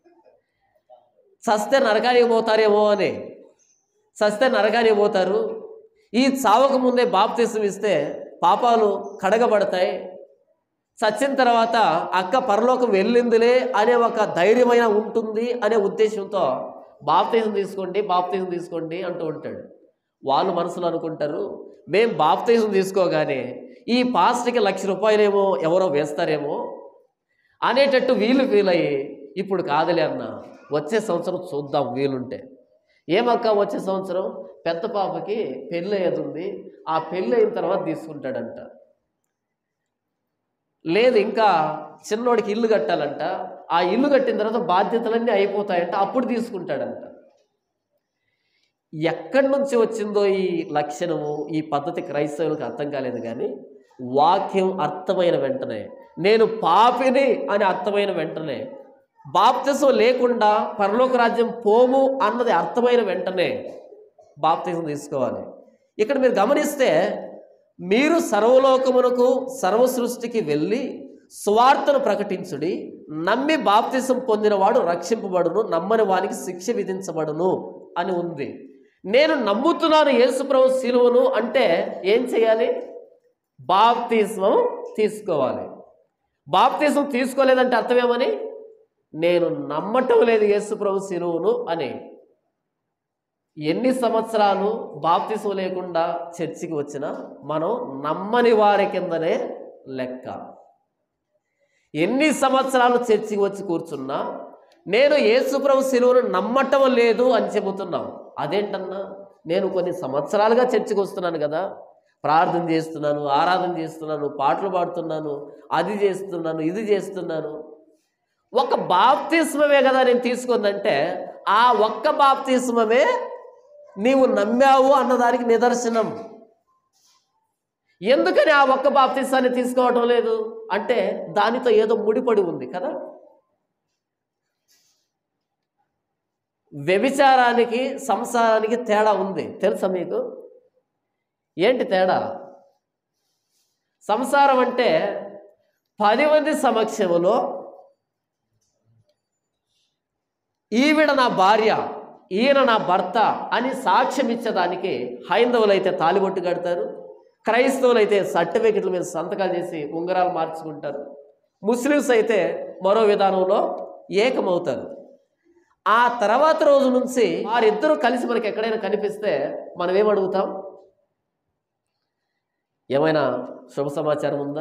చస్తే నరకానికి పోతారేమో అని చస్తే నరకానికి పోతారు ఈ చావక ముందే బాప్తీసం ఇస్తే పాపాలు కడగబడతాయి చచ్చిన తర్వాత అక్క పరలోకం వెళ్ళిందిలే అనే ఒక ధైర్యమైన ఉంటుంది అనే ఉద్దేశంతో బాప్తీసం తీసుకోండి బాప్తీసం తీసుకోండి అంటూ ఉంటాడు వాళ్ళు మనసులో అనుకుంటారు మేం బాప్తీసం తీసుకోగానే ఈ పాస్ట్కి లక్ష రూపాయలేమో ఎవరో వేస్తారేమో అనేటట్టు వీళ్ళు ఫీల్ అయ్యి ఇప్పుడు కాదులే అన్న వచ్చే సంవత్సరం చూద్దాం వీలుంటే ఏమక్క వచ్చే సంవత్సరం పెద్ద పాపకి పెళ్ళి అయ్యేది ఉంది ఆ పెళ్ళి అయిన తర్వాత తీసుకుంటాడంట లేదు ఇంకా చిన్నోడికి ఇల్లు కట్టాలంట ఆ ఇల్లు కట్టిన తర్వాత బాధ్యతలన్నీ అయిపోతాయంట అప్పుడు తీసుకుంటాడంట ఎక్కడి నుంచి వచ్చిందో ఈ లక్షణము ఈ పద్ధతి క్రైస్తవులకు అర్థం కాలేదు కానీ వాక్యం అర్థమైన వెంటనే నేను పాపిని అని అర్థమైన వెంటనే బాప్తిసం లేకుండా పరలోక రాజ్యం పోము అన్నది అర్థమైన వెంటనే బాప్తిసం తీసుకోవాలి ఇక్కడ మీరు గమనిస్తే మీరు సర్వలోకమునకు సర్వ సృష్టికి వెళ్ళి స్వార్థను ప్రకటించుడి నమ్మి బాప్తిసం పొందినవాడు రక్షింపబడును నమ్మని వానికి శిక్ష విధించబడును అని ఉంది నేను నమ్ముతున్నాను యేసుప్రభు శిలువను అంటే ఏం చేయాలి బాప్తిస్మం తీసుకోవాలి బాప్తిసం తీసుకోలేదంటే అర్థమేమని నేను నమ్మటం లేదు యేసుప్రభు శిలువను అని ఎన్ని సంవత్సరాలు బాప్తిసం లేకుండా చర్చికి వచ్చినా మనం నమ్మని వారి కిందనే లెక్క ఎన్ని సంవత్సరాలు చర్చికి వచ్చి కూర్చున్నా నేను యేసుప్రభు శిలువను నమ్మటం లేదు అని చెబుతున్నాం అదేంటన్నా నేను కొన్ని సంవత్సరాలుగా చర్చికి వస్తున్నాను కదా ప్రార్థన చేస్తున్నాను ఆరాధన చేస్తున్నాను పాటలు పాడుతున్నాను అది చేస్తున్నాను ఇది చేస్తున్నాను ఒక బాప్తిస్మమే కదా నేను తీసుకుందంటే ఆ ఒక్క బాప్తిస్మమే నీవు నమ్మావు అన్నదానికి నిదర్శనం ఎందుకని ఆ ఒక్క బాప్తిసాన్ని తీసుకోవటం లేదు అంటే దానితో ఏదో ముడిపడి ఉంది కదా వ్యభిచారానికి సంసారానికి తేడా ఉంది తెలుసా మీకు ఏంటి తేడా సంసారం అంటే పది మంది సమక్షంలో ఈవిడ నా భార్య ఈయన నా భర్త అని సాక్ష్యం ఇచ్చేదానికి హైందవులైతే తాలిబొట్టు కడతారు క్రైస్తవులు అయితే సర్టిఫికెట్ల మీద సంతకాలు చేసి ఉంగరాలు మార్చుకుంటారు ముస్లిమ్స్ అయితే మరో విధానంలో ఏకమవుతారు ఆ తర్వాత రోజు నుంచి వారిద్దరూ కలిసి మనకి ఎక్కడైనా కనిపిస్తే మనం ఏమడుగుతాం ఏమైనా శుభ సమాచారం ఉందా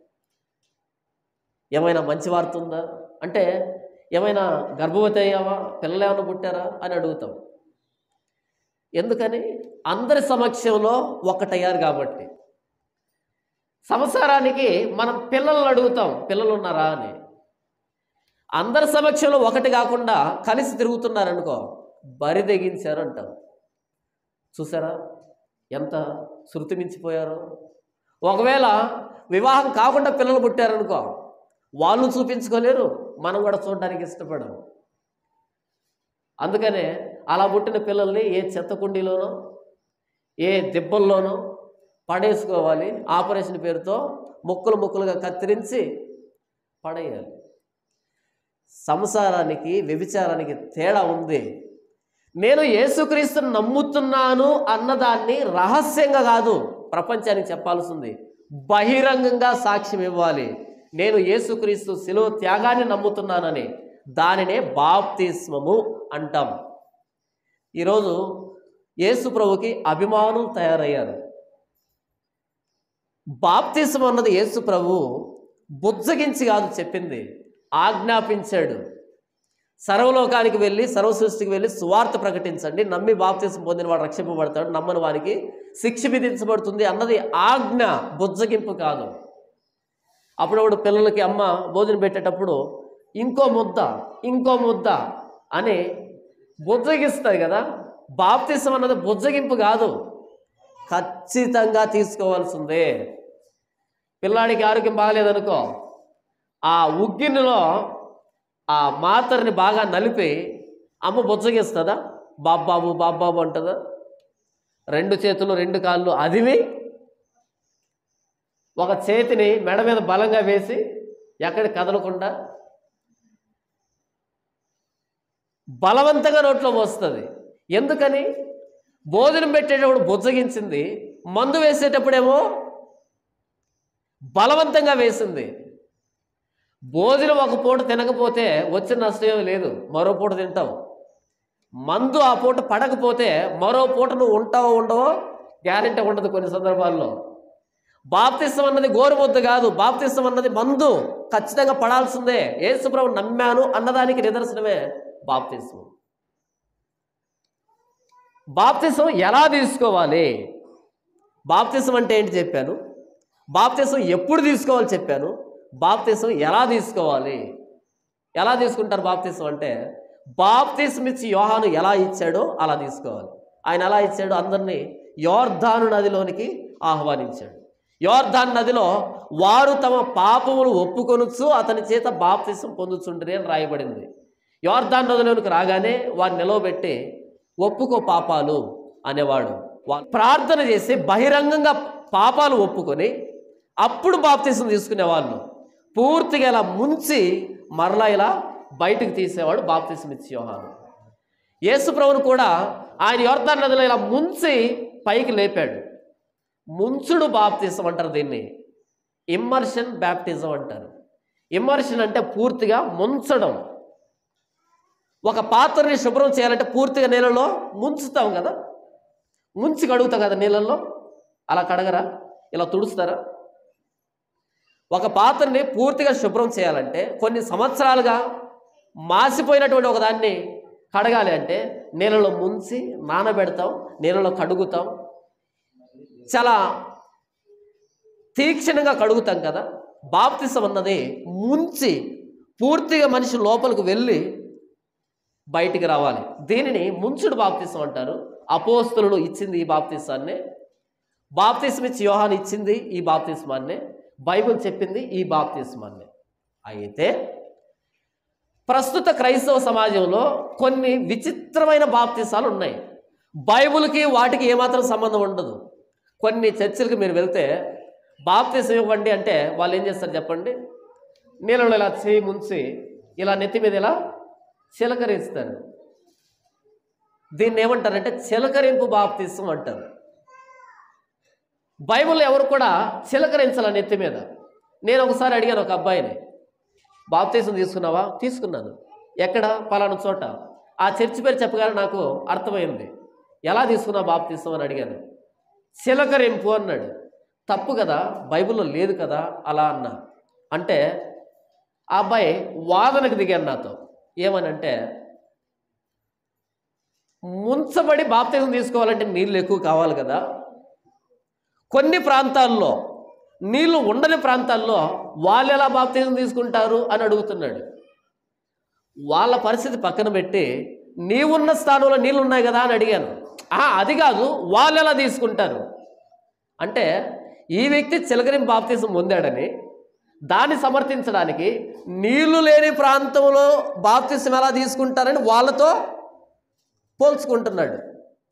ఏమైనా మంచి వార్త ఉందా అంటే ఏమైనా గర్భవతి అయ్యావా పిల్లలు ఏమైనా పుట్టారా అని అడుగుతాం ఎందుకని అందరి సమక్షంలో ఒకటయ్యారు కాబట్టి సంసారానికి మనం పిల్లలను అడుగుతాం పిల్లలు ఉన్నారా అని అందరి సమక్షంలో ఒకటి కాకుండా కలిసి తిరుగుతున్నారనుకో బరి తెగించారు అంటాం చూసారా ఎంత శృతి మించిపోయారో ఒకవేళ వివాహం కాకుండా పిల్లలు పుట్టారనుకో వాళ్ళు చూపించుకోలేరు మనం కూడా చూడడానికి ఇష్టపడము అందుకనే అలా పుట్టిన పిల్లల్ని ఏ చెత్త కుండీలోనో ఏ దెబ్బల్లోనో పడేసుకోవాలి ఆపరేషన్ పేరుతో ముక్కలు ముక్కలుగా కత్తిరించి పడేయాలి సంసారానికి వ్యభిచారానికి తేడా ఉంది నేను యేసుక్రీస్తుని నమ్ముతున్నాను అన్నదాన్ని రహస్యంగా కాదు ప్రపంచానికి చెప్పాల్సింది బహిరంగంగా సాక్ష్యం ఇవ్వాలి నేను యేసుక్రీస్తు శిలువ త్యాగాన్ని నమ్ముతున్నానని దానినే బాప్తిస్మము అంటాం ఈరోజు యేసు ప్రభుకి అభిమానం తయారయ్యారు బాప్తిసం అన్నది యేసు ప్రభు బుజ్జగించి కాదు చెప్పింది ఆజ్ఞాపించాడు సర్వలోకానికి వెళ్ళి సర్వ సృష్టికి వెళ్ళి సువార్త ప్రకటించండి నమ్మి బాప్తీసం పొందిన వాడు రక్షింపబడతాడు నమ్మని వారికి శిక్ష విధించబడుతుంది అన్నది ఆజ్ఞ బుజ్జగింపు కాదు అప్పుడప్పుడు పిల్లలకి అమ్మ భోజనం పెట్టేటప్పుడు ఇంకో ముద్ద ఇంకో ముద్ద అని బుజ్జగిస్తుంది కదా బాప్తిసం అన్నది బుజ్జగింపు కాదు ఖచ్చితంగా తీసుకోవాల్సిందే పిల్లాడికి ఆరోగ్యం బాగలేదనుకో ఆ ఉగ్గిన్నెలో ఆ మాతరిని బాగా నలిపి అమ్మ బుజ్జగిస్తుందా బాబ్బాబు బాబ్బాబు అంటుందా రెండు చేతులు రెండు కాళ్ళు అదివి ఒక చేతిని మెడ మీద బలంగా వేసి ఎక్కడ కదలకుండా బలవంతంగా నోట్లో పోస్తుంది ఎందుకని భోజనం పెట్టేటప్పుడు బుజ్జగించింది మందు వేసేటప్పుడేమో బలవంతంగా వేసింది భోజనం ఒక పూట తినకపోతే వచ్చిన నష్టం ఏమీ లేదు మరో పూట తింటావు మందు ఆ పూట పడకపోతే మరో పూట నువ్వు ఉంటావో ఉండవో గ్యారెంటీ ఉండదు కొన్ని సందర్భాల్లో బాప్తిస్తం అన్నది గోరుముద్ద కాదు బాప్తిస్తం అన్నది మందు ఖచ్చితంగా పడాల్సిందే యేసుప్రభు నమ్మాను అన్నదానికి నిదర్శనమే బాప్తిస్తం బాప్తిసం ఎలా తీసుకోవాలి బాప్తిసం అంటే ఏంటి చెప్పాను బాప్తిసం ఎప్పుడు తీసుకోవాలి చెప్పాను బాప్తిసం ఎలా తీసుకోవాలి ఎలా తీసుకుంటారు బాప్తిసం అంటే బాప్తిసం ఇచ్చి యోహాను ఎలా ఇచ్చాడో అలా తీసుకోవాలి ఆయన ఎలా ఇచ్చాడో అందరినీ యోర్ధాను నదిలోనికి ఆహ్వానించాడు యోర్ధాన్ నదిలో వారు తమ పాపములు ఒప్పుకొనుచు అతని చేత బాప్తిసం పొందుచుండ్రి అని రాయబడింది యోర్ధాన్ నదిలోనికి రాగానే వారిని నిలవబెట్టి ఒప్పుకో పాపాలు అనేవాడు వా- ప్రార్థన చేసి బహిరంగంగా పాపాలు ఒప్పుకొని అప్పుడు బాప్తిసం తీసుకునేవాళ్ళు పూర్తిగా ఇలా ముంచి మరలా ఇలా బయటకు తీసేవాడు బాప్తిసం ఇచ్చి యోహాను యేసుప్రభును కూడా ఆయన యోర్దాన్ నదిలో ఇలా ముంచి పైకి లేపాడు ముంచుడు బాప్తిజం అంటారు దీన్ని ఇమ్మర్షన్ బ్యాప్టిజం అంటారు ఇమ్మర్షన్ అంటే పూర్తిగా ముంచడం ఒక పాత్రని శుభ్రం చేయాలంటే పూర్తిగా నీళ్ళలో ముంచుతాం కదా ముంచి కడుగుతాం కదా నీళ్ళల్లో అలా కడగరా ఇలా తుడుస్తారా ఒక పాత్రని పూర్తిగా శుభ్రం చేయాలంటే కొన్ని సంవత్సరాలుగా మాసిపోయినటువంటి ఒక దాన్ని కడగాలి అంటే నీళ్ళలో ముంచి నానబెడతాం నీళ్ళలో కడుగుతాం చాలా తీక్షణంగా కడుగుతాం కదా బాప్తిసం అన్నది ముంచి పూర్తిగా మనిషి లోపలికి వెళ్ళి బయటికి రావాలి దీనిని ముంచుడు బాప్తిసం అంటారు అపోస్తులు ఇచ్చింది ఈ బాప్తిసాన్నే బాప్తిసం ఇచ్చి యోహాన్ ఇచ్చింది ఈ బాప్తిస్మాన్నే బైబిల్ చెప్పింది ఈ బాప్తిస్మాన్నే అయితే ప్రస్తుత క్రైస్తవ సమాజంలో కొన్ని విచిత్రమైన బాప్తిసాలు ఉన్నాయి బైబిల్కి వాటికి ఏమాత్రం సంబంధం ఉండదు కొన్ని చర్చిలకి మీరు వెళ్తే బాప్తిసం ఇవ్వండి అంటే వాళ్ళు ఏం చేస్తారు చెప్పండి నీళ్ళలో ఇలా చేయి ముంచి ఇలా నెత్తి మీద ఇలా చిలకరిస్తారు దీన్ని ఏమంటారంటే చిలకరింపు బాప్తిసం అంటారు బైబిల్ ఎవరు కూడా చిలకరించాల నెత్తి మీద నేను ఒకసారి అడిగాను ఒక అబ్బాయిని బాప్తీసం తీసుకున్నావా తీసుకున్నాను ఎక్కడ పలానా చోట ఆ చర్చి పేరు చెప్పగానే నాకు అర్థమైంది ఎలా తీసుకున్నావు బాప్తీసం అని అడిగాను చిలకరింపు అన్నాడు తప్పు కదా బైబిల్లో లేదు కదా అలా అన్నా అంటే ఆ అబ్బాయి వాదనకు దిగాను నాతో ఏమనంటే ముంచబడి బాప్తీసం తీసుకోవాలంటే నీళ్ళు ఎక్కువ కావాలి కదా కొన్ని ప్రాంతాల్లో నీళ్లు ఉండని ప్రాంతాల్లో వాళ్ళు ఎలా బాప్తీసం తీసుకుంటారు అని అడుగుతున్నాడు వాళ్ళ పరిస్థితి పక్కన పెట్టి నీవున్న స్థానంలో నీళ్ళు ఉన్నాయి కదా అని అడిగాను "ఆ, అది కాదు వాళ్ళు ఎలా తీసుకుంటారు అంటే ఈ వ్యక్తి చిలకరింపు బాప్తీసం పొందాడని దాన్ని సమర్థించడానికి నీళ్లు లేని ప్రాంతంలో బాప్తీసం ఎలా తీసుకుంటారని వాళ్ళతో పోల్చుకుంటున్నాడు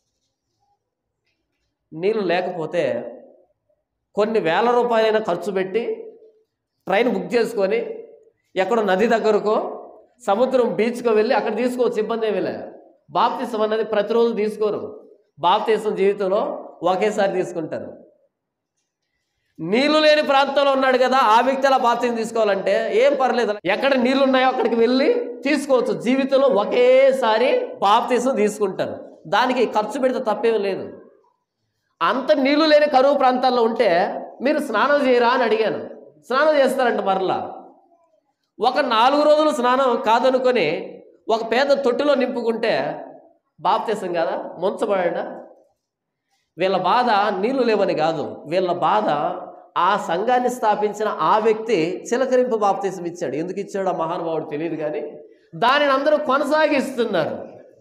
నీళ్ళు లేకపోతే కొన్ని వేల రూపాయలైనా ఖర్చు పెట్టి ట్రైన్ బుక్ చేసుకొని ఎక్కడో నది దగ్గరకో సముద్రం బీచ్కో వెళ్ళి అక్కడ తీసుకోవచ్చు ఇబ్బంది ఏమీ లే బాప్తీసం అన్నది ప్రతిరోజు తీసుకోరు బాప్తీసం జీవితంలో ఒకేసారి తీసుకుంటారు నీళ్లు లేని ప్రాంతంలో ఉన్నాడు కదా ఆ వ్యక్తి అలా బాప్తీసం తీసుకోవాలంటే ఏం పర్లేదు ఎక్కడ నీళ్లు ఉన్నాయో అక్కడికి వెళ్ళి తీసుకోవచ్చు జీవితంలో ఒకేసారి బాప్తీసం తీసుకుంటారు దానికి ఖర్చు పెడితే తప్పేం లేదు అంత నీళ్లు లేని కరువు ప్రాంతాల్లో ఉంటే మీరు స్నానం చేయరా అని అడిగాను స్నానం చేస్తారంట మరలా ఒక నాలుగు రోజులు స్నానం కాదనుకొని ఒక పేద తొట్టిలో నింపుకుంటే బాప్తీసం కదా ముంచబడా వీళ్ళ బాధ నీళ్లు లేవని కాదు వీళ్ళ బాధ ఆ సంఘాన్ని స్థాపించిన ఆ వ్యక్తి చిలకరింపు బాప్తీసం ఇచ్చాడు ఎందుకు ఇచ్చాడు ఆ మహానుభావుడు తెలియదు కానీ దానిని అందరూ కొనసాగిస్తున్నారు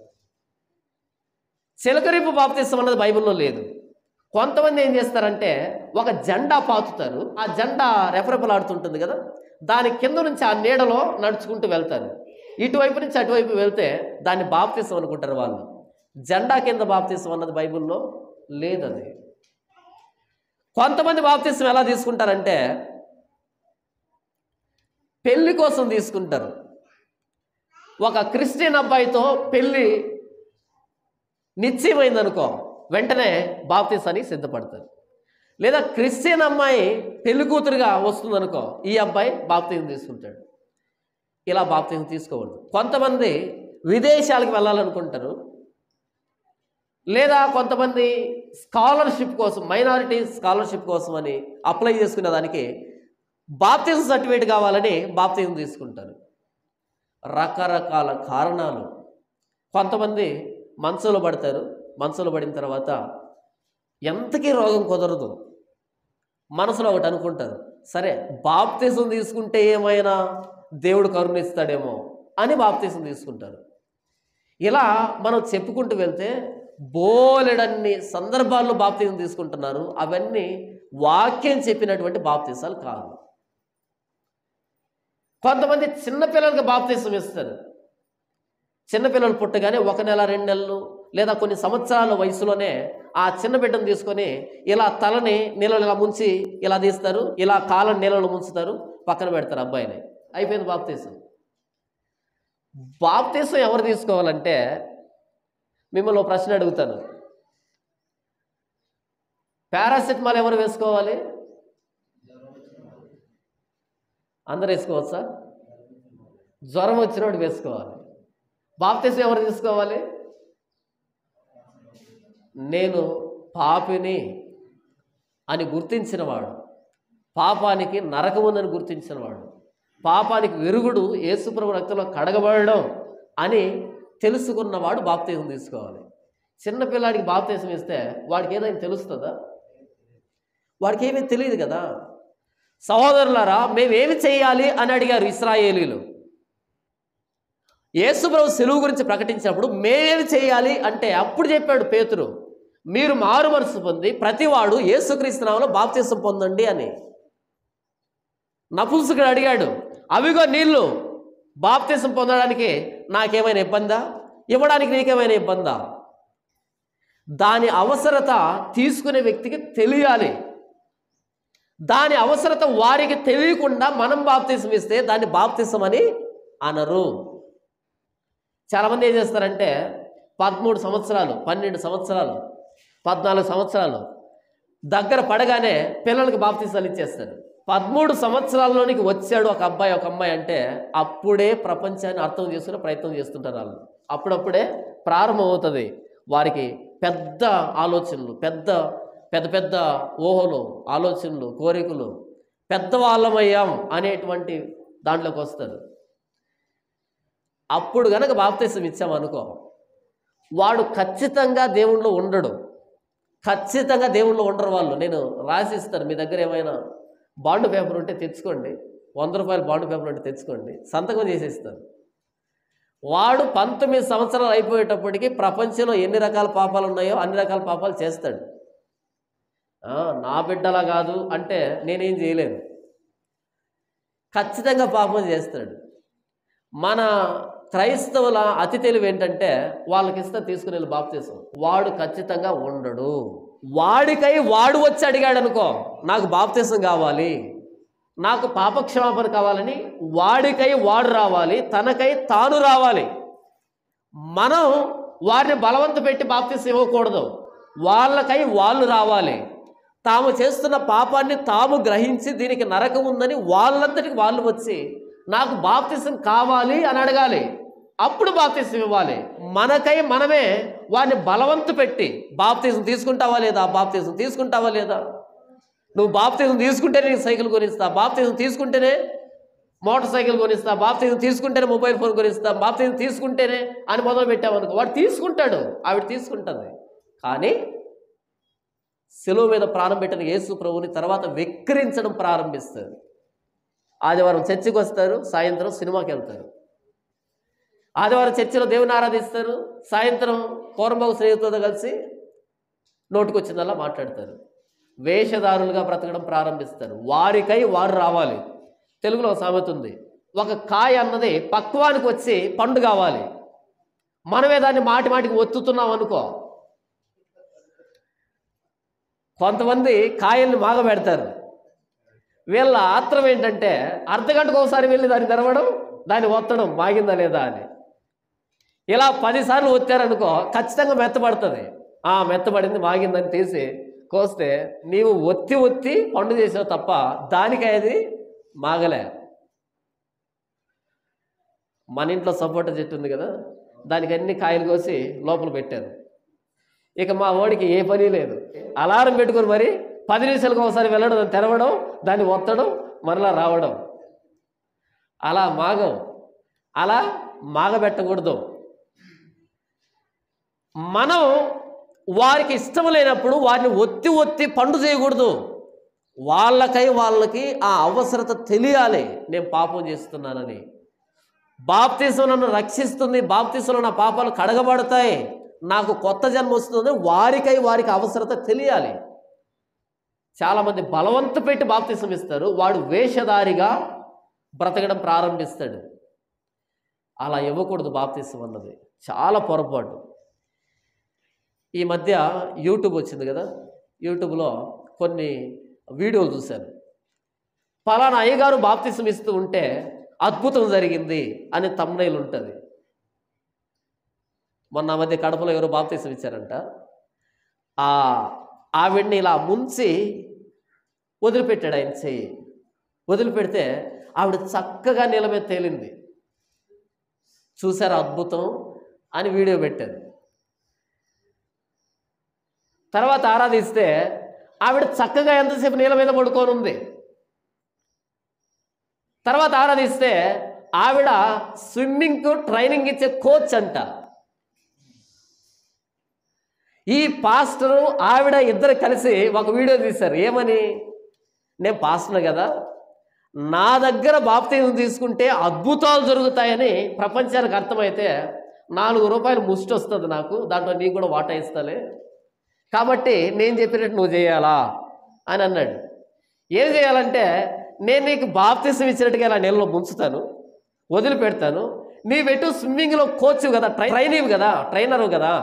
చిలకరింపు బాప్తీసం అన్నది బైబిల్లో లేదు కొంతమంది ఏం చేస్తారంటే ఒక జెండా పాతుతారు ఆ జెండా రెపరెపలాడుతుంటుంది కదా దాని కింద నుంచి ఆ నీడలో నడుచుకుంటూ వెళ్తారు ఇటువైపు నుంచి అటువైపు వెళ్తే దాన్ని బాప్తీసం అనుకుంటారు వాళ్ళు జెండా కింద బాప్తీసం అన్నది బైబిల్లో లేదది కొంతమంది బాప్తీసం ఎలా తీసుకుంటారంటే పెళ్లి కోసం తీసుకుంటారు ఒక క్రిస్టియన్ అబ్బాయితో పెళ్ళి నిశ్చయమైందనుకో వెంటనే బాప్తీసానికి సిద్ధపడతారు లేదా క్రిస్టియన్ అమ్మాయి పెళ్లి కూతురుగా వస్తుందనుకో ఈ అబ్బాయి బాప్తీసం తీసుకుంటాడు ఇలా బాప్తీసం తీసుకోకూడదు కొంతమంది విదేశాలకు వెళ్ళాలనుకుంటారు లేదా కొంతమంది స్కాలర్షిప్ కోసం మైనారిటీ స్కాలర్షిప్ కోసం అని అప్లై చేసుకునే దానికి బాప్తిజం సర్టిఫికేట్ కావాలని బాప్తిజం తీసుకుంటారు రకరకాల కారణాలు కొంతమంది మనసులో పడతారు మనసులో పడిన తర్వాత ఎంతకీ రోగం కుదరదు మనసులో ఒకటి అనుకుంటారు సరే బాప్తిజం తీసుకుంటే ఏమైనా దేవుడు కరుణిస్తాడేమో అని బాప్తిజం తీసుకుంటారు ఇలా మనం చెప్పుకుంటూ వెళ్తే బోలెడన్ని సందర్భాల్లో బాప్తిజం తీసుకుంటున్నారు అవన్నీ వాక్యం చెప్పినటువంటి బాప్తిసాలు కాదు కొంతమంది చిన్నపిల్లలకి బాప్తిసం ఇస్తారు చిన్నపిల్లలు పుట్టగానే ఒక నెల రెండు నెలలు లేదా కొన్ని సంవత్సరాల వయసులోనే ఆ చిన్న బిడ్డను తీసుకొని ఇలా తలని నీళ్ళలో ఇలా ముంచి ఇలా తీస్తారు ఇలా కాళ్ళని నీళ్ళలో ముంచుతారు పక్కన పెడతారు అబ్బాయిని అయిపోయింది బాప్తీసం బాప్తీసం ఎవరు తీసుకోవాలంటే మిమ్మల్ని ఒక ప్రశ్న అడుగుతాను పారాసిటమాల్ ఎవరు వేసుకోవాలి అందరు వేసుకోవచ్చా జ్వరం వచ్చినోడు వేసుకోవాలి బాప్తీసం ఎవరు తీసుకోవాలి నేను పాపిని అని గుర్తించినవాడు పాపానికి నరకం ఉందని గుర్తించినవాడు పాపానికి విరుగుడు యేసుప్రభు రక్తంలో కడగబడడం అని తెలుసుకున్నవాడు బాప్తీసం తీసుకోవాలి చిన్నపిల్లాడికి బాప్తీసం ఇస్తే వాడికి ఏదైనా తెలుస్తుందా వాడికి ఏమీ తెలియదు కదా సహోదరులారా మేమేమి చేయాలి అని అడిగారు ఇస్రాయేలీలు యేసుప్రభు సెలువు గురించి ప్రకటించినప్పుడు మేమేమి చేయాలి అంటే అప్పుడు చెప్పాడు పేతురు మీరు మారు మనసు పొంది ప్రతివాడు యేసుక్రీస్తు నామములో బాప్తీసం పొందండి అని నపుంసకుడు అడిగాడు అవిగో నీళ్ళు బాప్తీసం పొందడానికి నాకేమైనా ఇబ్బందా ఇవ్వడానికి నీకేమైనా ఇబ్బందా దాని అవసరత తీసుకునే వ్యక్తికి తెలియాలి దాని అవసరత వారికి తెలియకుండా మనం బాప్తీసం ఇస్తే దాన్ని బాప్తీసం అని అనరు చాలామంది ఏం చేస్తారంటే పదమూడు సంవత్సరాలు పన్నెండు సంవత్సరాలు పద్నాలుగు సంవత్సరాలు దగ్గర పడగానే పిల్లలకి బాప్తీసాలు ఇచ్చేస్తారు పదమూడు సంవత్సరాల్లోనికి వచ్చాడు ఒక అబ్బాయి ఒక అమ్మాయి అంటే అప్పుడే ప్రపంచాన్ని అర్థం చేసుకునే ప్రయత్నం చేస్తుంటారు వాళ్ళు అప్పుడప్పుడే ప్రారంభమవుతుంది వారికి పెద్ద ఆలోచనలు పెద్ద పెద్ద పెద్ద ఊహలు ఆలోచనలు కోరికలు పెద్దవాళ్ళమయ్యాం అనేటువంటి దాంట్లోకి వస్తారు అప్పుడు గనక బాప్తీసం ఇచ్చామనుకో వాడు ఖచ్చితంగా దేవుణ్ణిలో ఉండడు ఖచ్చితంగా దేవుణ్ణిలో ఉండరు వాళ్ళు నేను రాసిస్తాను మీ దగ్గర ఏమైనా బాండ్ పేపర్ ఉంటే తెచ్చుకోండి వంద రూపాయల బాండ్ పేపర్ ఉంటే తెచ్చుకోండి సంతకం చేసేస్తాను వాడు పంతొమ్మిది సంవత్సరాలు అయిపోయేటప్పటికి ప్రపంచంలో ఎన్ని రకాల పాపాలు ఉన్నాయో అన్ని రకాల పాపాలు చేస్తాడు ఆ, నా బిడ్డలా కాదు అంటే నేనేం చేయలేను ఖచ్చితంగా పాపం చేస్తాడు మన క్రైస్తవుల అతి తెలివి ఏంటంటే వాళ్ళకి ఇస్తే తీసుకుని వెళ్ళి బాప్తీసం వాడు ఖచ్చితంగా ఉండడు వాడికై వాడు వచ్చి అడిగాడు అనుకో నాకు బాప్తీసం కావాలి నాకు పాపక్షమాపణ కావాలని వాడికై వాడు రావాలి తనకై తాను రావాలి మనం వారిని బలవంత పెట్టి బాప్తీసం ఇవ్వకూడదు వాళ్ళకై వాళ్ళు రావాలి తాము చేస్తున్న పాపాన్ని తాము గ్రహించి దీనికి నరకం ఉందని వాళ్ళంతటికి వాళ్ళు వచ్చి నాకు బాప్తిసం కావాలి అని అడగాలి అప్పుడు బాప్తిసం ఇవ్వాలి మనకై మనమే వారిని బలవంతు పెట్టి బాప్తిజం తీసుకుంటావా లేదా బాప్తిజం తీసుకుంటావా లేదా నువ్వు బాప్తిజం తీసుకుంటేనే నీకు సైకిల్ కొనిస్తా బాప్తిజం తీసుకుంటేనే మోటార్ సైకిల్ కొనిస్తా బాప్తిజం తీసుకుంటేనే మొబైల్ ఫోన్ కొనిస్తా బాప్తిజం తీసుకుంటేనే అని మొదలు పెట్టామనుకో వాడు తీసుకుంటాడు ఆవిడ తీసుకుంటుంది కానీ సెలవు మీద ప్రాణం పెట్టిన యేసు ప్రభుని తర్వాత వెక్కిరించడం ప్రారంభిస్తారు ఆదివారం చర్చికి వస్తారు సాయంత్రం సినిమాకి వెళ్తారు ఆదివారం చర్చిలో దేవుని ఆరాధిస్తారు సాయంత్రం పూర్వబాబు స్నేహితులతో కలిసి నోటుకొచ్చిందల్లా మాట్లాడతారు వేషధారులుగా బ్రతకడం ప్రారంభిస్తారు వారికై వారు రావాలి తెలుగులో ఒక సామెత ఉంది ఒక కాయ అన్నది పక్వానికి వచ్చి పండు కావాలి మనమే దాన్ని మాటి మాటికి ఒత్తుతున్నాం అనుకో కొంతమంది కాయల్ని మాగబెడతారు వీళ్ళ ఆత్రం ఏంటంటే అర్ధగంటకు ఒకసారి వెళ్ళి దాన్ని తెరవడం దాన్ని ఒత్తడం మాగిందా లేదా అని ఇలా పదిసార్లు ఒత్తారనుకో ఖచ్చితంగా మెత్తబడుతుంది ఆ మెత్తబడింది మాగిందని తీసి కోస్తే నీవు ఒత్తి ఒత్తి పండు చేసావు తప్ప దానికి అది మాగలే మన ఇంట్లో సపోటా చెట్టు ఉంది కదా దానికి అన్ని కాయలు కోసి లోపల పెట్టారు ఇక మా ఓడికి ఏ పని లేదు అలారం పెట్టుకొని మరి పది నిమిషాలకు ఒకసారి వెళ్ళడం దాన్ని తెరవడం దాన్ని ఒత్తడం మరలా రావడం అలా మాగం అలా మాగబెట్టకూడదు మనం వారికి ఇష్టం లేనప్పుడు వారిని ఒత్తి ఒత్తి పండు చేయకూడదు వాళ్ళకై వాళ్ళకి ఆ అవసరత తెలియాలి నేను పాపం చేస్తున్నానని బాప్తీసం నన్ను రక్షిస్తుంది బాప్తీసంలో నా పాపాలు కడగబడతాయి నాకు కొత్త జన్మ వస్తుంది వారికై వారికి అవసరత తెలియాలి చాలామంది బలవంత పెట్టి బాప్తీసం ఇస్తారు వాడు వేషధారిగా బ్రతకడం ప్రారంభిస్తాడు అలా ఇవ్వకూడదు బాప్తీసం అన్నది చాలా పొరపాటు ఈ మధ్య యూట్యూబ్ వచ్చింది కదా యూట్యూబ్లో కొన్ని వీడియోలు చూశాను పలానా అయ్యగారు బాప్తిసం ఇస్తూ ఉంటే అద్భుతం జరిగింది అని తమ్నైల్ ఉంటుంది మొన్న ఆ మధ్య కడపలో ఎవరో బాప్తిసం ఇచ్చారంట ఆ ఆవిడ్ని ఇలా ముంచి వదిలిపెట్టాడు ఆయన చెయ్యి వదిలిపెడితే ఆవిడ చక్కగా నీళ్ళ మీద తేలింది చూసారా అద్భుతం అని వీడియో పెట్టారు తర్వాత ఆరాధిస్తే ఆవిడ చక్కగా ఎంతసేపు నీళ్ళ మీద పడుకొని ఉంది తర్వాత ఆరాధిస్తే ఆవిడ స్విమ్మింగ్కు ట్రైనింగ్ ఇచ్చే కోచ్ అంట ఈ పాస్టరు ఆవిడ ఇద్దరు కలిసి ఒక వీడియో తీశారు ఏమని నేను పాస్టర్ కదా నా దగ్గర బాప్తీసం తీసుకుంటే అద్భుతాలు జరుగుతాయని ప్రపంచానికి అర్థమైతే నాలుగు రూపాయలు ముష్టి వస్తుంది నాకు దాంట్లో నీకు కూడా వాటా ఇస్తాలే కాబట్టి నేను చెప్పినట్టు నువ్వు చేయాలా అని అన్నాడు ఏం చేయాలంటే నేను నీకు బాప్తిసం ఇచ్చినట్టుగా ఇలా నీళ్ళలో ముంచుతాను వదిలిపెడతాను నీ పెట్టు స్విమ్మింగ్లో కోచ్ కదా ట్రై ట్రైనీవి కదా ట్రైనరు కదా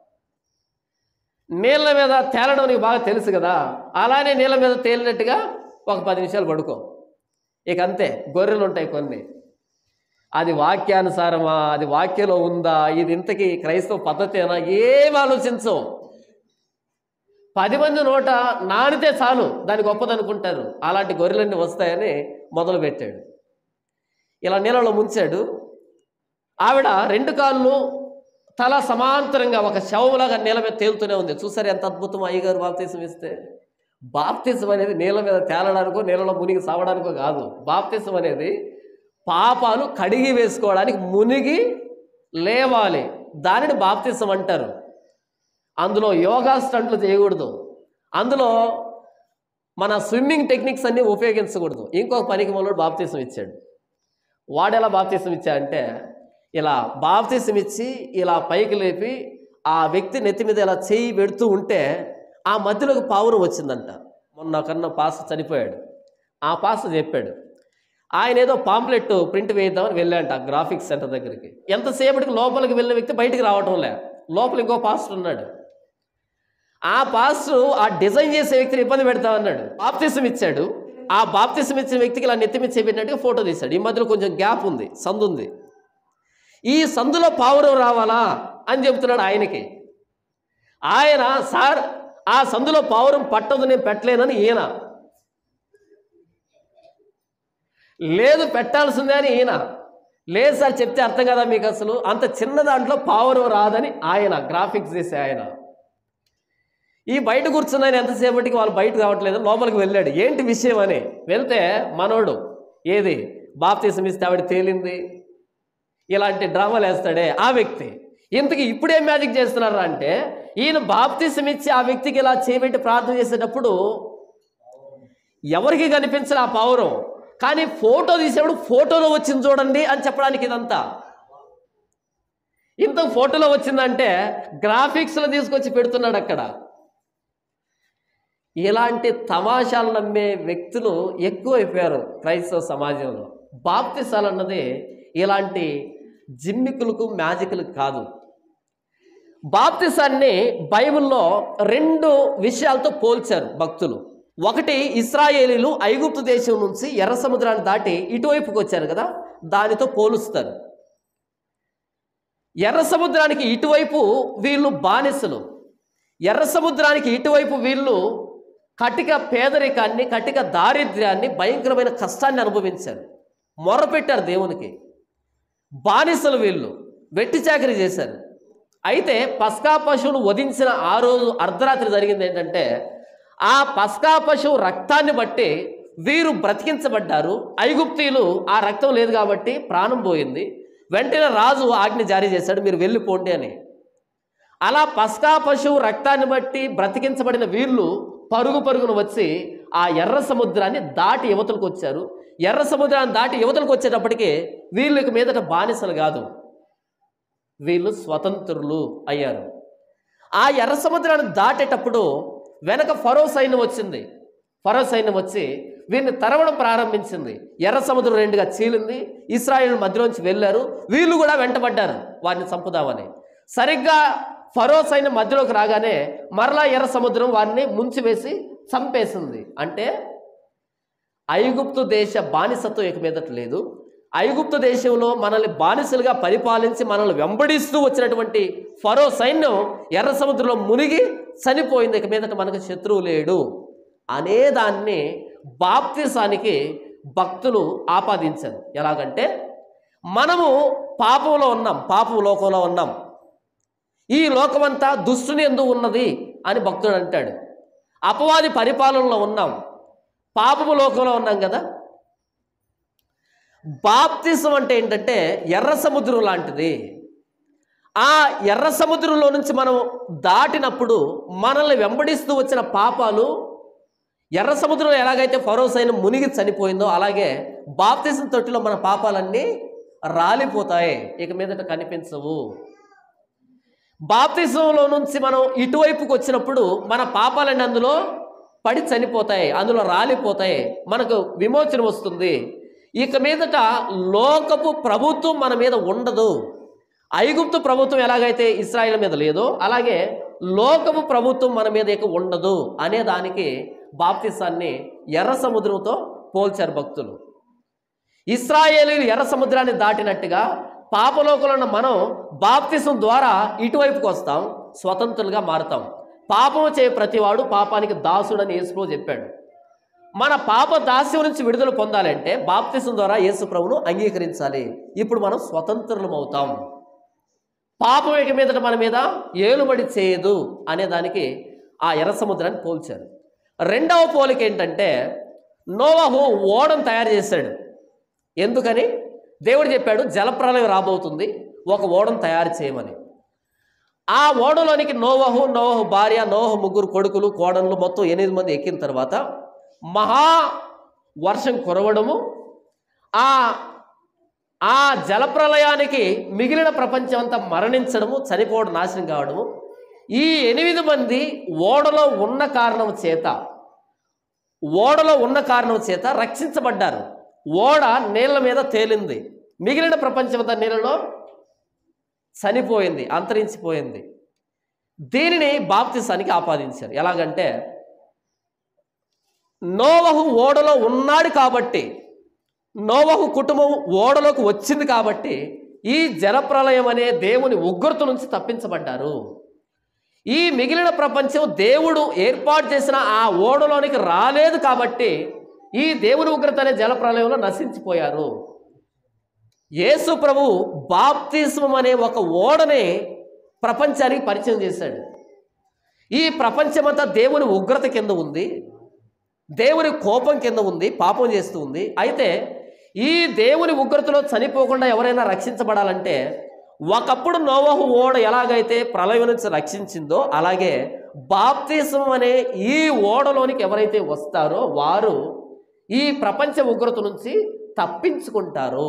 నీళ్ళ మీద తేలడం నీకు బాగా తెలుసు కదా అలానే నీళ్ళ మీద తేలినట్టుగా ఒక పది నిమిషాలు పడుకో ఇక అంతే గొర్రెలు ఉంటాయి కొన్ని అది వాక్యానుసారమా అది వాక్యలో ఉందా ఇది ఇంతకీ క్రైస్తవ పద్ధతేనా ఏం ఆలోచించవు పది మంది నోట నానితే చాలు దాని గొప్పదనుకుంటారు అలాంటి గొర్రెలన్నీ వస్తాయని మొదలు పెట్టాడు ఇలా నీళ్ళలో ముంచాడు ఆవిడ రెండు కాళ్ళు తల సమాంతరంగా ఒక శవంలాగా నీళ్ళ మీద తేలుతూనే ఉంది చూసారు ఎంత అద్భుతం అయ్యగారు బాప్తీసం ఇస్తే బాప్తీసం అనేది నీళ్ళ మీద తేలడానికో నీళ్ళలో మునిగి సావడానికో కాదు బాప్తీసం అనేది పాపాలు కడిగి వేసుకోవడానికి మునిగి లేవాలి దానిని బాప్తీసం అంటారు అందులో యోగా స్టంట్లు చేయకూడదు అందులో మన స్విమ్మింగ్ టెక్నిక్స్ అన్నీ ఉపయోగించకూడదు ఇంకొక పనికి మనోడు బాప్తీసం ఇచ్చాడు వాడు ఎలా బాప్తీసం ఇచ్చాడంటే ఇలా బాప్తీసం ఇచ్చి ఇలా పైకి లేపి ఆ వ్యక్తి నెత్తి మీద ఇలా చేయి పెడుతూ ఉంటే ఆ మధ్యలోకి పావురం వచ్చిందంట మొన్న కన్నా పాస్ చనిపోయాడు ఆ పాస్ చెప్పాడు ఆయన ఏదో పాంప్లెట్ ప్రింట్ వేద్దామని వెళ్ళాడంట గ్రాఫిక్స్ సెంటర్ దగ్గరికి ఎంతసేపటికి లోపలికి వెళ్ళిన వ్యక్తి బయటికి రావటం లే లోపల ఇంకో పాస్టర్ ఉన్నాడు ఆ పాస్టర్ ఆ డిజైన్ చేసే వ్యక్తిని ఇబ్బంది పెడతా అన్నాడు బాప్తిసం ఇచ్చాడు ఆ బాప్తిసం ఇచ్చిన వ్యక్తికి ఇలా నెత్తి మీద చేపెట్టినట్టుగా ఫోటో తీశాడు ఈ మధ్యలో కొంచెం గ్యాప్ ఉంది సందు ఉంది ఈ సందులో పావురం రావాలా అని చెబుతున్నాడు ఆయనకి ఆయన సార్ ఆ సందులో పావురం పట్టదు నేను పెట్టలేనని ఈయన లేదు పెట్టాల్సిందే అని ఈయన లేదు సార్ చెప్తే అర్థం కదా మీకు అసలు అంత చిన్న దాంట్లో పావురం రాదని ఆయన గ్రాఫిక్స్ చేసే ఆయన ఈ బయట కూర్చున్న ఆయన ఎంతసేపటికి వాళ్ళు బయట రావట్లేదు లోపలికి వెళ్ళాడు ఏంటి విషయం అని వెళ్తే మనోడు ఏది బాప్తీసం ఇస్తే ఆవిడ తేలింది ఇలాంటి డ్రామాలు వేస్తాడే ఆ వ్యక్తి ఇంతకీ ఇప్పుడేం మ్యాజిక్ చేస్తున్నారు అంటే ఈయన బాప్తీసం ఇచ్చి ఆ వ్యక్తికి ఇలా చేయబెట్టి ప్రార్థన చేసేటప్పుడు ఎవరికి కనిపించలే ఆ పౌరం కానీ ఫోటో తీసేప్పుడు ఫోటోలో వచ్చింది చూడండి అని చెప్పడానికి ఇదంతా ఇంత ఫోటోలో వచ్చిందంటే గ్రాఫిక్స్లో తీసుకొచ్చి పెడుతున్నాడు అక్కడ ఇలాంటి తమాషాలు నమ్మే వ్యక్తులు ఎక్కువైపోయారు క్రైస్తవ సమాజంలో బాప్తిసాలు అన్నది ఇలాంటి జిమ్మికులకు మ్యాజిక్లకు కాదు బాప్తిసాన్ని బైబిల్లో రెండు విషయాలతో పోల్చారు భక్తులు ఒకటి ఇస్రాయేలీలు ఐగుప్తు దేశం నుంచి ఎర్ర సముద్రాన్ని దాటి ఇటువైపుకి వచ్చారు కదా దానితో పోలుస్తారు ఎర్ర సముద్రానికి ఇటువైపు వీళ్ళు బానిసలు ఎర్ర సముద్రానికి ఇటువైపు వీళ్ళు కటిక పేదరికాన్ని కటిక దారిద్ర్యాన్ని భయంకరమైన కష్టాన్ని అనుభవించారు మొరపెట్టారు దేవునికి బానిసలు వీళ్ళు వెట్టి చాకరీ చేశారు అయితే పస్కా పశువును వధించిన ఆ రోజు అర్ధరాత్రి జరిగింది ఏంటంటే ఆ పస్కా పశువు రక్తాన్ని బట్టి వీరు బ్రతికించబడ్డారు ఐగుప్తీయులు ఆ రక్తం లేదు కాబట్టి ప్రాణం పోయింది వెంటనే రాజు ఆజ్ఞ జారీ చేశాడు మీరు వెళ్ళిపోండి అని అలా పస్కా పశువు రక్తాన్ని బట్టి బ్రతికించబడిన వీళ్ళు పరుగు పరుగును వచ్చి ఆ ఎర్ర సముద్రాన్ని దాటి యువతలకు వచ్చారు ఎర్ర సముద్రాన్ని దాటి యువతలకు వచ్చేటప్పటికి వీళ్ళకి మీదట బానిసలు కాదు వీళ్ళు స్వతంత్రులు అయ్యారు ఆ ఎర్ర సముద్రాన్ని దాటేటప్పుడు వెనక ఫరో సైన్యం వచ్చింది ఫరో సైన్యం వచ్చి వీరిని తరవడం ప్రారంభించింది ఎర్ర సముద్రం రెండుగా చీలింది ఇస్రాయేల్ మధ్యలోంచి వెళ్ళారు వీళ్ళు కూడా వెంటబడ్డారు వారిని చంపుదామని సరిగ్గా ఫరో సైన్యం మధ్యలోకి రాగానే మరలా ఎర్ర సముద్రం వారిని ముంచివేసి చంపేసింది అంటే ఐగుప్తు దేశ బానిసత్వం ఇక మీదట లేదు ఐగుప్తు దేశంలో మనల్ని బానిసలుగా పరిపాలించి మనల్ని వెంబడిస్తూ వచ్చినటువంటి ఫరో సైన్యం ఎర్ర సముద్రంలో మునిగి చనిపోయింది ఇక మీదట మనకు శత్రువు లేడు అనే దాన్ని బాప్తిసానికి భక్తులు ఆపాదించారు ఎలాగంటే మనము పాపంలో ఉన్నాం పాపం లోకంలో ఉన్నాం ఈ లోకమంతా దుష్టుని ఎందు ఉన్నది అని భక్తుడు అంటాడు అపవాది పరిపాలనలో ఉన్నాం పాపము లోకంలో ఉన్నాం కదా బాప్తిసం అంటే ఏంటంటే ఎర్ర సముద్రం లాంటిది ఆ ఎర్ర సముద్రంలో నుంచి మనం దాటినప్పుడు మనల్ని వెంబడిస్తూ వచ్చిన పాపాలు ఎర్ర సముద్రంలో ఎలాగైతే ఫరోస్ అయిన మునిగి చనిపోయిందో అలాగే బాప్తిసం తొట్టిలో మన పాపాలన్నీ రాలిపోతాయి ఇక మీదట కనిపించవు బాప్తిజంలో నుంచి మనం ఇటువైపుకి వచ్చినప్పుడు మన పాపాలన్నీ అందులో పడి చనిపోతాయి అందులో రాలిపోతాయి మనకు విమోచన వస్తుంది ఇక మీదట లోకపు ప్రభుత్వం మన మీద ఉండదు ఐగుప్తు ప్రభుత్వం ఎలాగైతే ఇస్రాయిల్ మీద లేదో అలాగే లోకపు ప్రభుత్వం మన మీద ఇక ఉండదు అనే దానికి బాప్తిసాన్ని ఎర్ర సముద్రంతో పోల్చారు భక్తులు ఇస్రాయేలీలు ఎర్ర సముద్రాన్ని దాటినట్టుగా పాపలోకంలో ఉన్న మనం బాప్తిసం ద్వారా ఇటువైపుకి వస్తాం స్వతంత్రులుగా మారుతాం పాపము చేయ ప్రతివాడు పాపానికి దాసుడని యేసుప్రభు చెప్పాడు మన పాప దాస్యం నుంచి విడుదల పొందాలంటే బాప్తిసం ద్వారా యేసు ప్రభును అంగీకరించాలి ఇప్పుడు మనం స్వతంత్రులం అవుతాం పాపం ఇక మీదట మన మీద ఏలుబడి చేయదు అనే దానికి ఆ ఎర్ర సముద్రాన్ని పోల్చారు రెండవ పోలిక ఏంటంటే నోవహు ఓడను తయారు చేశాడు ఎందుకని దేవుడు చెప్పాడు జలప్రలయం రాబోతుంది ఒక ఓడను తయారు చేయమని ఆ ఓడలోనికి నోవహు నోవహు భార్య నోవహు ముగ్గురు కొడుకులు కోడళ్ళు మొత్తం ఎనిమిది మంది ఎక్కిన తర్వాత మహా వర్షం కురవడము ఆ ఆ జలప్రలయానికి మిగిలిన ప్రపంచం అంతా మరణించడము చనిపోవడం నాశనం కావడము ఈ ఎనిమిది మంది ఓడలో ఉన్న కారణం చేత ఓడలో ఉన్న కారణం చేత రక్షించబడ్డారు ఓడ నీళ్ళ మీద తేలింది మిగిలిన ప్రపంచం అంతా నీళ్ళలో చనిపోయింది అంతరించిపోయింది దీనిని బాప్తిసానికి ఆపాదించారు ఎలాగంటే నోవహు ఓడలో ఉన్నాడు కాబట్టి నోవహు కుటుంబం ఓడలోకి వచ్చింది కాబట్టి ఈ జలప్రలయం అనే దేవుని ఉగ్రత నుంచి తప్పించబడ్డారు ఈ మిగిలిన ప్రపంచం దేవుడు ఏర్పాటు చేసిన ఆ ఓడలోనికి రాలేదు కాబట్టి ఈ దేవుని ఉగ్రత అనే జలప్రలయంలో నశించిపోయారు యేసు ప్రభు బాప్తిస్మం అనే ఒక ఓడని ప్రపంచానికి పరిచయం చేశాడు ఈ ప్రపంచమంతా దేవుని ఉగ్రత కింద ఉంది దేవుని కోపం కింద ఉంది పాపం చేస్తూ ఉంది అయితే ఈ దేవుని ఉగ్రతలో చనిపోకుండా ఎవరైనా రక్షించబడాలంటే ఒకప్పుడు నోవహు ఓడ ఎలాగైతే ప్రళయం నుంచి రక్షించిందో అలాగే బాప్తిసం అనే ఈ ఓడలోనికి ఎవరైతే వస్తారో వారు ఈ ప్రపంచ ఉగ్రత నుంచి తప్పించుకుంటారు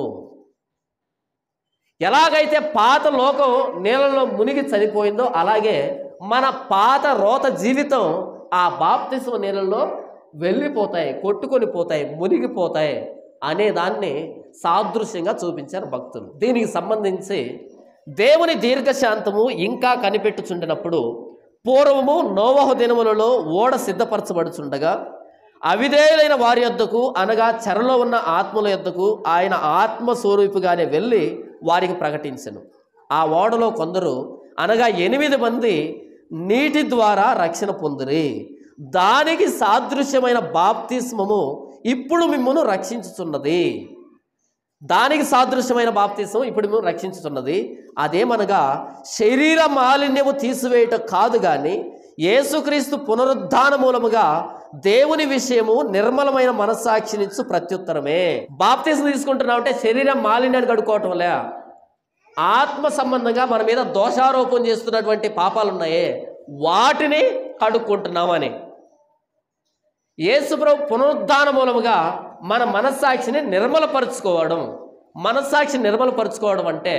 ఎలాగైతే పాత లోకం నీళ్ళలో మునిగి చనిపోయిందో అలాగే మన పాత రోత జీవితం ఆ బాప్తిస్మ నీళ్ళలో వెళ్ళిపోతాయి కొట్టుకొని పోతాయి మునిగిపోతాయి అనే దాన్ని సాదృశ్యంగా చూపించారు భక్తులు దీనికి సంబంధించి దేవుని దీర్ఘశాంతము ఇంకా కనిపెట్టుచుండినప్పుడు పూర్వము నోవహు దినములలో ఓడ సిద్ధపరచబడుచుండగా అవిధేయులైన వారి యొద్దకు అనగా చెరలో ఉన్న ఆత్మల యొద్దకు ఆయన ఆత్మ స్వరూపుగానే వెళ్ళి వారికి ప్రకటించను ఆ ఓడలో కొందరు అనగా ఎనిమిది మంది నీటి ద్వారా రక్షణ పొందిరి దానికి సాదృశ్యమైన బాప్తిస్మము ఇప్పుడు మిమ్మల్ని రక్షించుచున్నది దానికి సాదృశ్యమైన బాప్తిసం ఇప్పుడు మేము రక్షించుతున్నది అదేమనగా శరీర మాలిన్యము తీసివేయటం కాదు కానీ యేసుక్రీస్తు పునరుద్ధాన మూలముగా దేవుని విషయము నిర్మలమైన మనస్సాక్షినిచ్చు ప్రత్యుత్తరమే బాప్తిసం తీసుకుంటున్నాం అంటే శరీరం మాలిన్యాన్ని కడుక్కోవటం లే ఆత్మ సంబంధంగా మన మీద దోషారోపణ చేస్తున్నటువంటి పాపాలు ఉన్నాయే వాటిని కడుక్కుంటున్నామని యేసుప్రభు పునరుద్ధాన మూలముగా మన మనస్సాక్షిని నిర్మలపరుచుకోవడం మనస్సాక్షి నిర్మలపరుచుకోవడం అంటే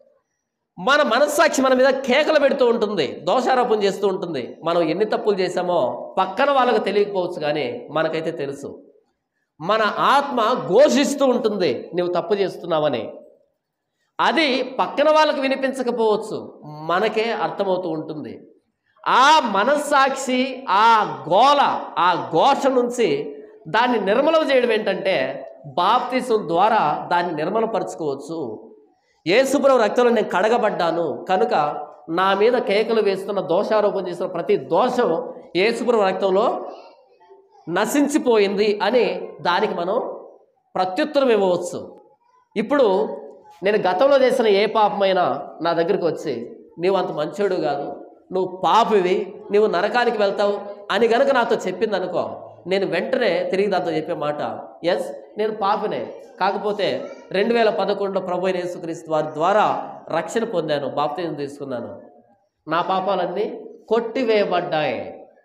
మన మనస్సాక్షి మన మీద కేకలు పెడుతూ ఉంటుంది దోషారోపణ చేస్తూ ఉంటుంది మనం ఎన్ని తప్పులు చేశామో పక్కన వాళ్ళకి తెలియకపోవచ్చు కానీ మనకైతే తెలుసు మన ఆత్మ ఘోషిస్తూ ఉంటుంది నువ్వు తప్పు చేస్తున్నావని అది పక్కన వాళ్ళకి వినిపించకపోవచ్చు మనకే అర్థమవుతూ ఉంటుంది ఆ మనస్సాక్షి ఆ గోల ఆ ఘోష నుంచి దాన్ని నిర్మలం చేయడం ఏంటంటే బాప్తిసం ద్వారా దాన్ని నిర్మలపరచుకోవచ్చు యేసుప్రభు రక్తంలో నేను కడగబడ్డాను కనుక నా మీద కేకలు వేస్తున్న దోషారోపణ చేస్తున్న ప్రతి దోషం యేసుప్రభు రక్తంలో నశించిపోయింది అని దానికి మనం ప్రత్యుత్తరం ఇవ్వవచ్చు ఇప్పుడు నేను గతంలో చేసిన ఏ పాపమైనా నా దగ్గరికి వచ్చి నీవు అంత మంచోడు కాదు నువ్వు పాపివి నువ్వు నరకానికి వెళ్తావు అని గనక నాతో చెప్పింది అనుకో నేను వెంటనే తిరిగి దాంతో చెప్పే మాట ఎస్ నేను పాపినే కాకపోతే రెండు వేల పదకొండులో ప్రభు అయిన యేసుక్రీస్తు వారి ద్వారా రక్షణ పొందాను బాప్తిజం తీసుకున్నాను నా పాపాలన్నీ కొట్టివేయబడ్డాయి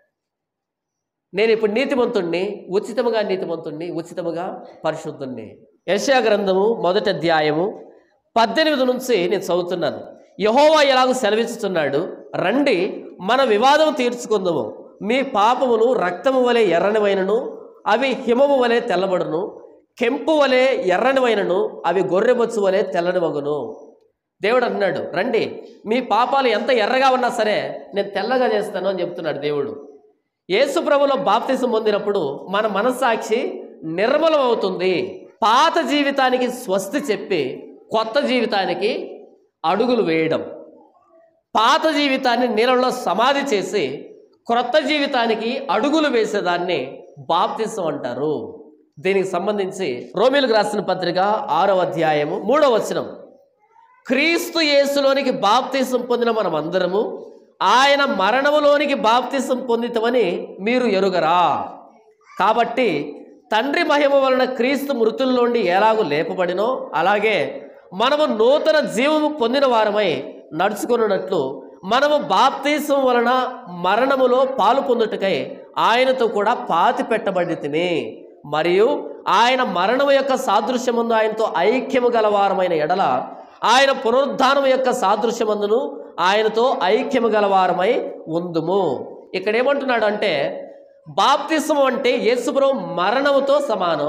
నేను ఇప్పుడు నీతిమంతుణ్ణి ఉచితముగా నీతిమంతుణ్ణి ఉచితముగా పరిశుద్ధుణ్ణి యశా గ్రంథము మొదటి అధ్యాయము పద్దెనిమిది నుంచి నేను చదువుతున్నాను యహోవా ఎలాగో సెలవిస్తున్నాడు రండి మన వివాదం తీర్చుకుందాము మీ పాపములు రక్తము వలె ఎర్రనివైనను అవి హిమము వలె తెల్లబడును కెంపు వలె ఎర్రనివైనను అవి గొర్రెబొచ్చు వలె తెల్లనివగును దేవుడు అంటున్నాడు రండి మీ పాపాలు ఎంత ఎర్రగా ఉన్నా సరే నేను తెల్లగా చేస్తాను అని చెప్తున్నాడు దేవుడు యేసు ప్రభులో బాప్తిసం పొందినప్పుడు మన మనస్సాక్షి నిర్మలం అవుతుంది పాత జీవితానికి స్వస్తి చెప్పి కొత్త జీవితానికి అడుగులు వేయడం పాత జీవితాన్ని నీళ్ళలో సమాధి చేసి క్రొత్త జీవితానికి అడుగులు వేసేదాన్ని బాప్తిసం అంటారు దీనికి సంబంధించి రోమిలకు రాసిన పత్రిక ఆరవ అధ్యాయము మూడవ వచనం క్రీస్తు యేసులోనికి బాప్తిసం పొందిన మనం అందరము ఆయన మరణములోనికి బాప్తిసం పొందితమని మీరు ఎరుగరా కాబట్టి తండ్రి మహిమ వలన క్రీస్తు మృతుల్లోండి ఎలాగూ లేపబడినో అలాగే మనము నూతన జీవము పొందిన వారమై నడుచుకున్నట్లు మనము బాప్తీసం వలన మరణములో పాలు పొందుటకై ఆయనతో కూడా పాతి పెట్టబడి తిని మరియు ఆయన మరణము యొక్క సాదృశ్యమందు ఆయనతో ఐక్యము గలవారమైన ఎడల ఆయన పునరుద్ధానం యొక్క సాదృశ్యమందును ఆయనతో ఐక్యము గలవారమై ఉందుము ఇక్కడ ఏమంటున్నాడు అంటే బాప్తిసం అంటే యేసుప్రభు మరణముతో సమానం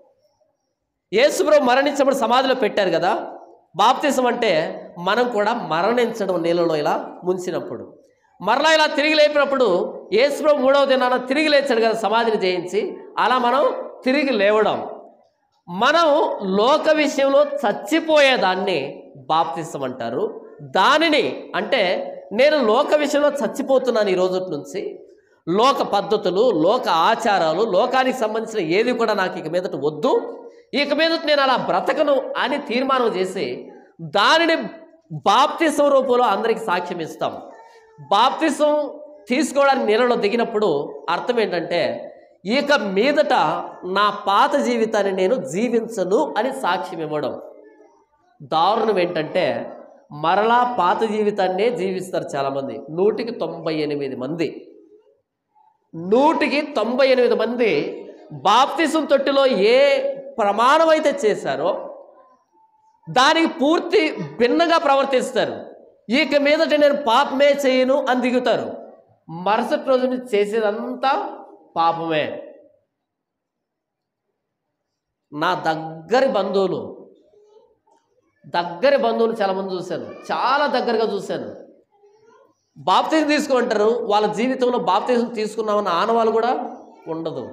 యేసుప్రభు మరణించినప్పుడు సమాధిలో పెట్టారు కదా బాప్తిసం అంటే మనం కూడా మరణించడం నీళ్ళలో ఇలా ముంచినప్పుడు మరలా ఇలా తిరిగి లేపినప్పుడు యేసుప్రభు మూడవ దినాన తిరిగి లేచాడు కదా సమాధిని జయించి అలా మనం తిరిగి లేవడం మనం లోక విషయంలో చచ్చిపోయేదాన్ని బాప్తిసం అంటారు దానిని అంటే నేను లోక విషయంలో చచ్చిపోతున్నాను ఈ రోజు నుంచి లోక పద్ధతులు లోక ఆచారాలు లోకానికి సంబంధించిన ఏది కూడా నాకు ఇక మీదట వద్దు ఇక మీదట నేను అలా బ్రతకను అని తీర్మానం చేసి దానిని బాప్తిసం రూపంలో అందరికీ సాక్ష్యం ఇస్తాం బాప్తిసం తీసుకోవడానికి నీళ్ళలో దిగినప్పుడు అర్థం ఏంటంటే ఇక మీదట నా పాత జీవితాన్ని నేను జీవించను అని సాక్ష్యం ఇవ్వడం దారుణం ఏంటంటే మరలా పాత జీవితాన్నే జీవిస్తారు చాలామంది నూటికి తొంభై ఎనిమిది మంది నూటికి తొంభై ఎనిమిది మంది బాప్తిసం తొట్టిలో ఏ ప్రమాణం అయితే చేశారో దానికి పూర్తి భిన్నంగా ప్రవర్తిస్తారు ఇక మీదట నేను పాపమే చేయను అని దిగుతారు మరుసటి రోజు నుంచి చేసేదంతా పాపమే నా దగ్గరి బంధువులు దగ్గరి బంధువులు చాలామంది చూశాను చాలా దగ్గరగా చూశాను బాప్తీసం తీసుకుంటారు వాళ్ళ జీవితంలో బాప్తీసం తీసుకున్నామన్న ఆనవాళ్ళు కూడా ఉండదు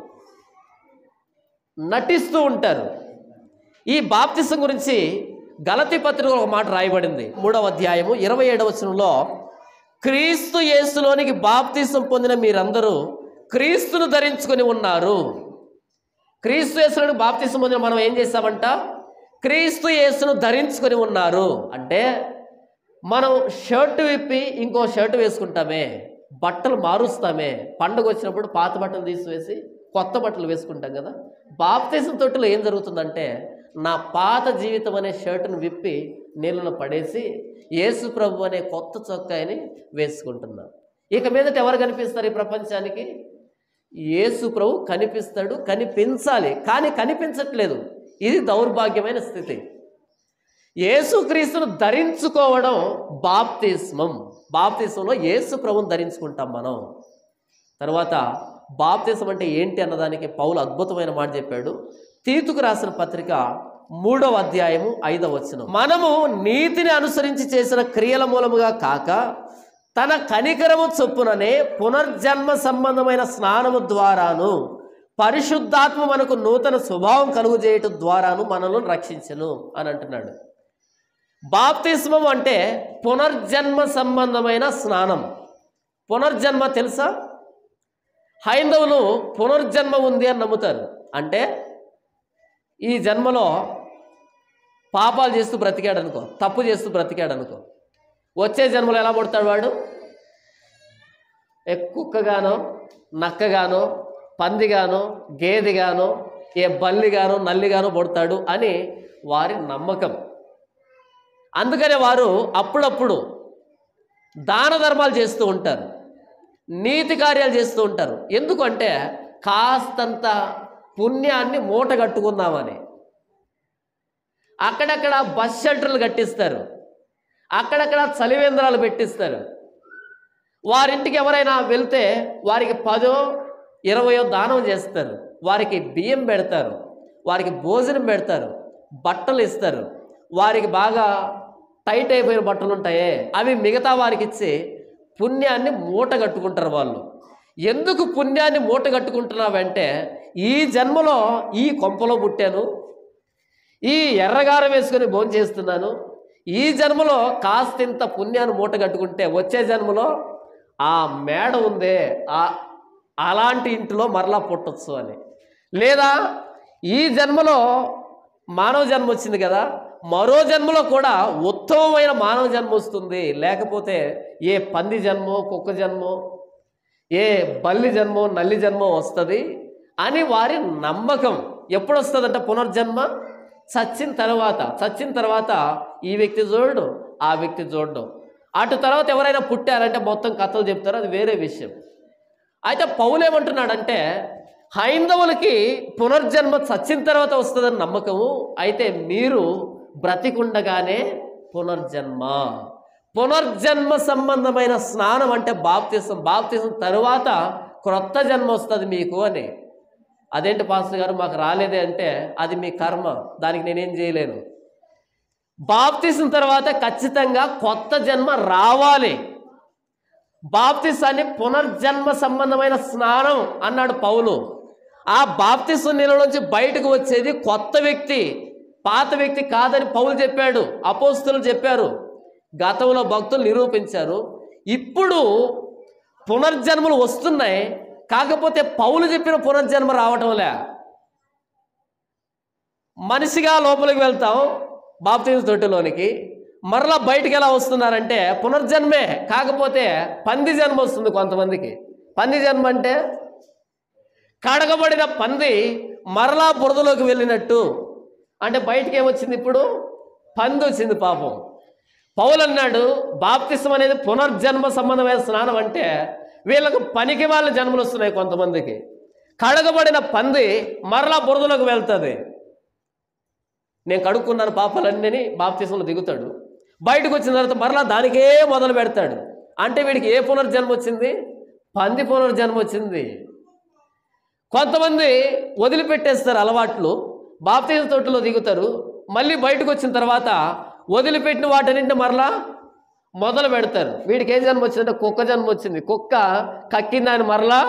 నటిస్తూ ఉంటారు ఈ బాప్తిసం గురించి గలతి పత్రికలో ఒక మాట రాయబడింది మూడవ అధ్యాయము ఇరవై ఏడవ వచనంలో క్రీస్తు యేసులోనికి బాప్తిసం పొందిన మీరందరూ క్రీస్తును ధరించుకొని ఉన్నారు క్రీస్తు యేసులోనికి బాప్తిసం పొందిన మనం ఏం చేస్తామంట క్రీస్తు యేసును ధరించుకొని ఉన్నారు అంటే మనం షర్ట్ విప్పి ఇంకో షర్ట్ వేసుకుంటామే బట్టలు మారుస్తామే పండుగ వచ్చినప్పుడు పాత బట్టలు తీసివేసి కొత్త బట్టలు వేసుకుంటాం కదా బాప్తీసం తొట్టులో ఏం జరుగుతుందంటే నా పాత జీవితం అనే షర్టును విప్పి నీళ్ళలో పడేసి యేసు ప్రభు అనే కొత్త చొక్కాయని వేసుకుంటున్నా ఇక మీదట ఎవరు కనిపిస్తారు ఈ ప్రపంచానికి యేసు ప్రభు కనిపిస్తాడు కనిపించాలి కానీ కనిపించట్లేదు ఇది దౌర్భాగ్యమైన స్థితి యేసుక్రీస్తును ధరించుకోవడం బాప్తిస్మం బాప్తిస్మంలో యేసు ప్రభుని ధరించుకుంటాం మనం తర్వాత బాప్తిసం అంటే ఏంటి అన్నదానికి పౌలు అద్భుతమైన మాట చెప్పాడు తీతుకు రాసిన పత్రిక మూడవ అధ్యాయము ఐదవ వచనం మనము నీతిని అనుసరించి చేసిన క్రియల మూలముగా కాక తన కనికరము చొప్పుననే పునర్జన్మ సంబంధమైన స్నానము ద్వారాను పరిశుద్ధాత్మ మనకు నూతన స్వభావం కలుగు చేయటం ద్వారాను మనల్ని రక్షించను అని అంటున్నాడు బాప్తిస్మం అంటే పునర్జన్మ సంబంధమైన స్నానం పునర్జన్మ తెలుసా హైందవులు పునర్జన్మ ఉంది అని నమ్ముతారు అంటే ఈ జన్మలో పాపాలు చేస్తూ బ్రతికాడు అనుకో తప్పు చేస్తూ బ్రతికాడు అనుకో వచ్చే జన్మలో ఎలా పుడతాడు వాడు ఏ కుక్కగానో నక్కగానో పందిగానో గేదెగానో ఏ బల్లిగానో నల్లిగానో పుడతాడు అని వారి నమ్మకం అందుకనే వారు అప్పుడప్పుడు దాన ధర్మాలు చేస్తూ ఉంటారు నీతి కార్యాలు చేస్తూ ఉంటారు ఎందుకంటే కాస్తంత పుణ్యాన్ని మూట కట్టుకుందామని అక్కడక్కడ బస్ షెల్టర్లు కట్టిస్తారు అక్కడక్కడ చలివేంద్రాలు పెట్టిస్తారు వారింటికి ఎవరైనా వెళ్తే వారికి పదో ఇరవయో దానం చేస్తారు వారికి బియ్యం పెడతారు వారికి భోజనం పెడతారు బట్టలు ఇస్తారు వారికి బాగా టైట్ అయిపోయిన బట్టలు ఉంటాయే అవి మిగతా వారికి ఇచ్చి పుణ్యాన్ని మూట కట్టుకుంటారు వాళ్ళు ఎందుకు పుణ్యాన్ని మూట కట్టుకుంటున్నావంటే ఈ జన్మలో ఈ కొంపలో పుట్టాను ఈ ఎర్రగారం వేసుకొని భోజనం చేస్తున్నాను ఈ జన్మలో కాస్తింత పుణ్యాన్ని మూట కట్టుకుంటే వచ్చే జన్మలో ఆ మేడ ఉందే ఆ అలాంటి ఇంటిలో మరలా పుట్టొచ్చు అని లేదా ఈ జన్మలో మానవ జన్మ వచ్చింది కదా మరో జన్మలో కూడా ఉత్తమమైన మానవ జన్మ వస్తుంది లేకపోతే ఏ పంది జన్మో కుక్క జన్మో ఏ బల్లి జన్మో నల్లి జన్మో వస్తుంది అని వారి నమ్మకం ఎప్పుడు వస్తుందంటే పునర్జన్మ చచ్చిన తర్వాత చచ్చిన తర్వాత ఈ వ్యక్తి చూడడు ఆ వ్యక్తి చూడడం అటు తర్వాత ఎవరైనా పుట్టారంటే మొత్తం కథలు చెప్తారు అది వేరే విషయం అయితే పౌలు ఏమంటున్నాడంటే హైందవులకి పునర్జన్మ చచ్చిన తర్వాత వస్తుందని నమ్మకము అయితే మీరు బ్రతికుండగానే పునర్జన్మ పునర్జన్మ సంబంధమైన స్నానం అంటే బాప్తిసం బాప్తిసం తరువాత క్రొత్త జన్మ వస్తుంది మీకు అని అదేంటి పాస్టర్ గారు మాకు రాలేదే అంటే అది మీ కర్మ దానికి నేనేం చేయలేను బాప్తిసం తర్వాత ఖచ్చితంగా కొత్త జన్మ రావాలి బాప్తిసాన్ని పునర్జన్మ సంబంధమైన స్నానం అన్నాడు పౌలు ఆ బాప్తిసం నీళ్ళలోంచి బయటకు వచ్చేది కొత్త వ్యక్తి పాత వ్యక్తి కాదని పౌలు చెప్పాడు అపోస్తులు చెప్పారు గతంలో భక్తులు నిరూపించారు ఇప్పుడు పునర్జన్మలు వస్తున్నాయి కాకపోతే పౌలు చెప్పిన పునర్జన్మ రావటంలే మనిషిగా లోపలికి వెళ్తాం బాప్తీసు తొట్టిలోనికి మరలా బయటికి ఎలా వస్తున్నారంటే పునర్జన్మే కాకపోతే పంది జన్మ వస్తుంది కొంతమందికి పంది జన్మ అంటే కడగబడిన పంది మరలా బురదలోకి వెళ్ళినట్టు అంటే బయటికి ఏమొచ్చింది ఇప్పుడు పంది వచ్చింది పాపం పౌలు అన్నాడు బాప్తిసం అనేది పునర్జన్మ సంబంధమైన స్నానం అంటే వీళ్ళకు పనికి వాళ్ళ జన్మలు వస్తున్నాయి కొంతమందికి కడగబడిన పంది మరలా బురదలోకి వెళ్తుంది నేను కడుక్కున్నాను పాపాలన్నీ బాప్తిసంలో దిగుతాడు బయటకు వచ్చిన తర్వాత మరలా దానికే మొదలు పెడతాడు అంటే వీడికి ఏ పునర్జన్మ వచ్చింది పంది పునర్జన్మ వచ్చింది కొంతమంది వదిలిపెట్టేస్తారు అలవాట్లు బాప్తీజ తొట్టులో దిగుతారు మళ్ళీ బయటకు వచ్చిన తర్వాత వదిలిపెట్టిన వాటన్నింటిని మరలా మొదలు పెడతారు వీడికి ఏం జన్మ వచ్చిందంటే కుక్క జన్మ వచ్చింది కుక్క కక్కింది ఆయన మరలా